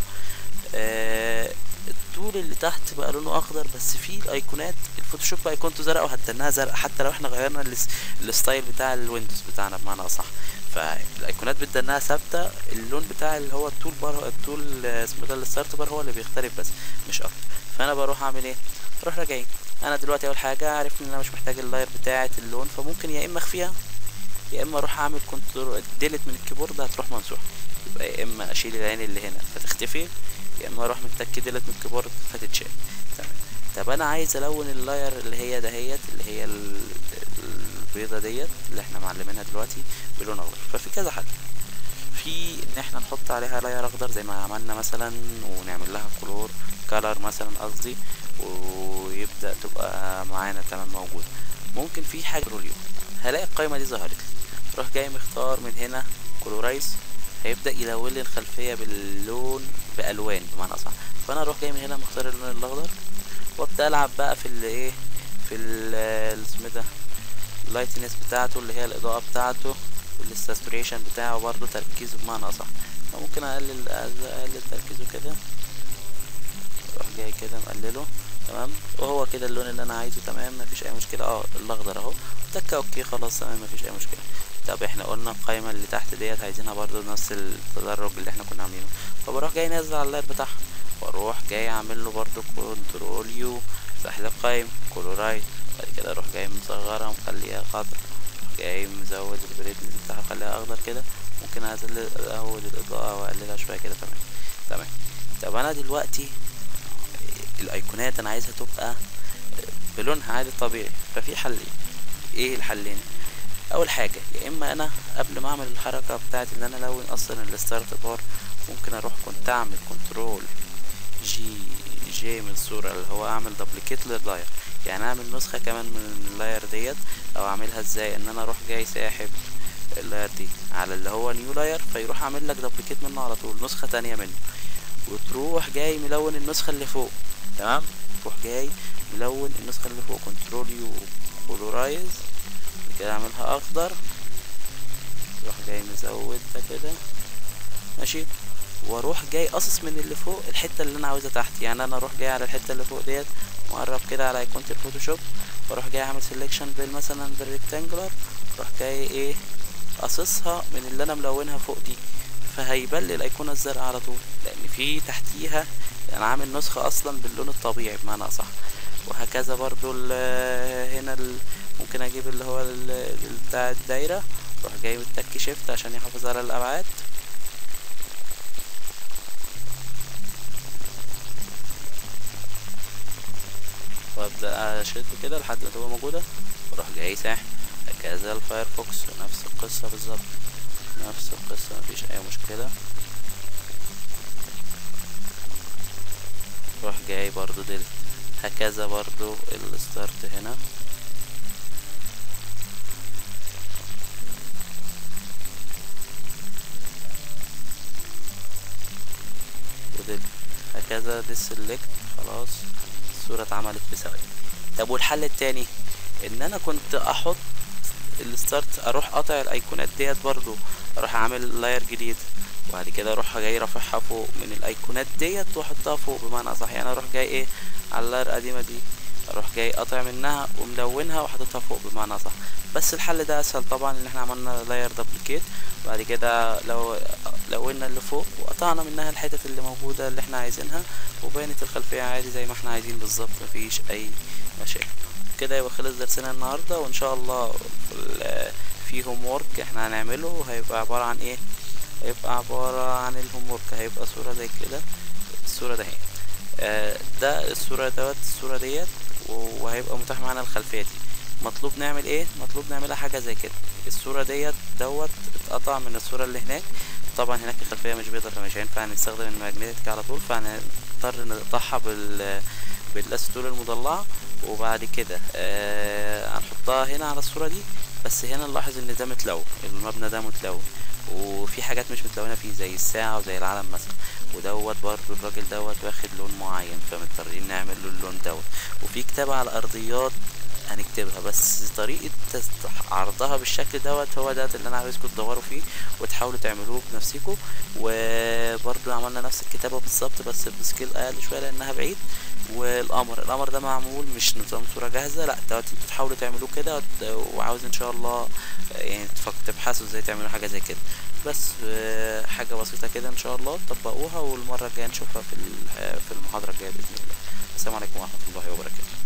آه الطول اللي تحت بقى لونه اخضر بس فيه الايقونات الفوتوشوب بقى ايقونته زرقاء وهتنها زرق حتى لو احنا غيرنا الستايل بتاع الويندوز بتاعنا بمعنى اصح فالايقونات بدناها ثابته اللون بتاع اللي هو الطول بار الطول اسمه ده الستارت بار هو اللي بيختلف بس مش اكتر فانا بروح اعمل ايه اروح راجعين انا دلوقتي اول حاجه عرفت ان انا مش محتاج اللاير بتاعه اللون فممكن يا اما اخفيها يا اما اروح اعمل كنترول ديلت من الكيبورد هتروح ممسوحه يبقى يا اما اشيل العين اللي هنا فتختفي يا اما اروح متك ديلت من الكيبورد فتتشال تمام طب انا عايز الون اللاير اللي هي دهيت اللي هي البيضه ديت اللي احنا معلمينها دلوقتي بلون اخضر ففي كذا حل في ان احنا نحط عليها لاير اخضر زي ما عملنا مثلا ونعمل لها كلور كلر مثلا قصدي ويبدا تبقى معانا تمام موجود ممكن في حاجه روليو هلاقي القائمه دي ظهرت لي اروح جاي مختار من هنا كلورايز هيبدا يلون لي الخلفيه باللون بالوان بمعنى اصح فانا اروح جاي من هنا مختار اللون الاخضر وابدا العب بقى في الايه في ال اسمه ده اللايتنس بتاعته اللي هي الاضاءه بتاعته والساتوريشن بتاعه برضه تركيزه بمعنى اصح فممكن اقلل اقلل تركيزه كده اروح جاي كده مقلله تمام وهو كده اللون اللي انا عايزه تمام مفيش اي مشكله اه الاخضر اهو تكه اوكي خلاص تمام مفيش اي مشكله طب احنا قلنا القايمه اللي تحت ديت عايزينها برضو نفس التدرج اللي احنا كنا عاملينه فبروح جاي نازل على اللاير بتاعها واروح جاي اعمل له برضو كنترول يو افتح لي القايمه كلورايت بعد كده اروح جاي مصغرها ومخليها خضر جاي مزود البريدنس بتاعها خليها اخضر كده ممكن ازود الاضاءه واقللها شويه كده تمام تمام طب انا دلوقتي الايقونات انا عايزها تبقى بلونها عادي طبيعي ففي حلين ايه الحلين اول حاجه يا اما انا قبل ما اعمل الحركه بتاعت ان انا الون اصلا الستارت بار ممكن اروح كنت اعمل كنترول جي جي من الصوره اللي هو اعمل دبليكيت لللاير يعني اعمل نسخه كمان من اللاير ديت او اعملها ازاي ان انا اروح جاي ساحب اللاير دي على اللي هو نيو لاير فيروح اعمل لك دبليكيت منه على طول نسخه تانية منه وتروح جاي ملون النسخه اللي فوق تمام تروح جاي ملون النسخة اللي فوق كنترول يو بولورايز كده اعملها اخضر تروح جاي مزود ده كده ماشي واروح جاي قاصص من اللي فوق الحته اللي انا عاوزها تحت يعني انا اروح جاي على الحته اللي فوق ديت واقرب كده على ايقونه الفوتوشوب واروح جاي اعمل سيلكشن بال مثلا بالريكتانجولار اروح جاي ايه قاصصها من اللي انا ملونها فوق دي فهيبان لي الايقونه الزرقاء على طول لان في تحتيها انا عامل نسخه اصلا باللون الطبيعي بمعنى اصح وهكذا برضو هنا ممكن اجيب اللي هو بتاع الدايره اروح جاي بالتك شيفت عشان يحافظ على الابعاد وابدا اشد كده لحد ما تبقى موجوده واروح جاي ساحب هكذا الفايرفوكس نفس القصه بالظبط نفس القصه مفيش اي مشكله روح جاي برضو دل هكذا برضو الستارت هنا ودل هكذا دي سيلكت خلاص الصورة اتعملت في ثواني طب والحل التاني ان انا كنت احط الستارت اروح قاطع الايقونات ديت برضو اروح اعمل لاير جديد وبعد كده اروح جاي رافعها فوق من الايقونات ديت واحطها فوق بمعنى اصح يعني اروح جاي ايه على اللاير القديمه دي اروح جاي قاطع منها وملونها وحاططها فوق بمعنى اصح بس الحل ده اسهل طبعا ان احنا عملنا لاير دبليكيت وبعد كده لو لونا اللي فوق وقطعنا منها الحتت اللي موجوده اللي احنا عايزينها وبانت الخلفيه عادي زي ما احنا عايزين بالظبط مفيش اي مشاكل كده يبقى خلص درسنا النهارده وان شاء الله في هوم ورك احنا هنعمله هيبقى عباره عن ايه هيبقى عباره عن الهوم ورك هيبقى صوره زي كده الصوره ده اهي ده الصوره دوت الصوره ديت وهيبقى متاح معانا الخلفيه دي مطلوب نعمل ايه مطلوب نعملها حاجه زي كده الصوره ديت دوت اتقطع من الصوره اللي هناك طبعا هناك الخلفيه مش بيضة فمش هينفع نستخدم الماجنتيك على طول فهنضطر نقطعها بال بالاسطول المضلعه وبعد كده آه هنحطها هنا على الصوره دي بس هنا نلاحظ ان ده متلون المبنى ده متلون وفي حاجات مش متلونه فيه زي الساعه وزي العلم مثلا ودوت برضو الراجل دوت واخد لون معين فمضطرين نعمل له اللون دوت وفي كتابه على الارضيات هنكتبها بس طريقة عرضها بالشكل دوت هو دوت اللي انا عاوزكم تدوروا فيه وتحاولوا تعملوه بنفسكم وبرضو عملنا نفس الكتابة بالظبط بس بسكيل اقل شوية لانها بعيد والقمر القمر ده معمول مش نظام صورة جاهزة لا دوت انتوا تحاولوا تعملوه كده وعاوز ان شاء الله يعني تبحثوا ازاي تعملوا حاجة زي كده بس حاجة بسيطة كده ان شاء الله تطبقوها والمرة الجاية نشوفها في في المحاضرة الجاية بإذن الله السلام عليكم ورحمة الله وبركاته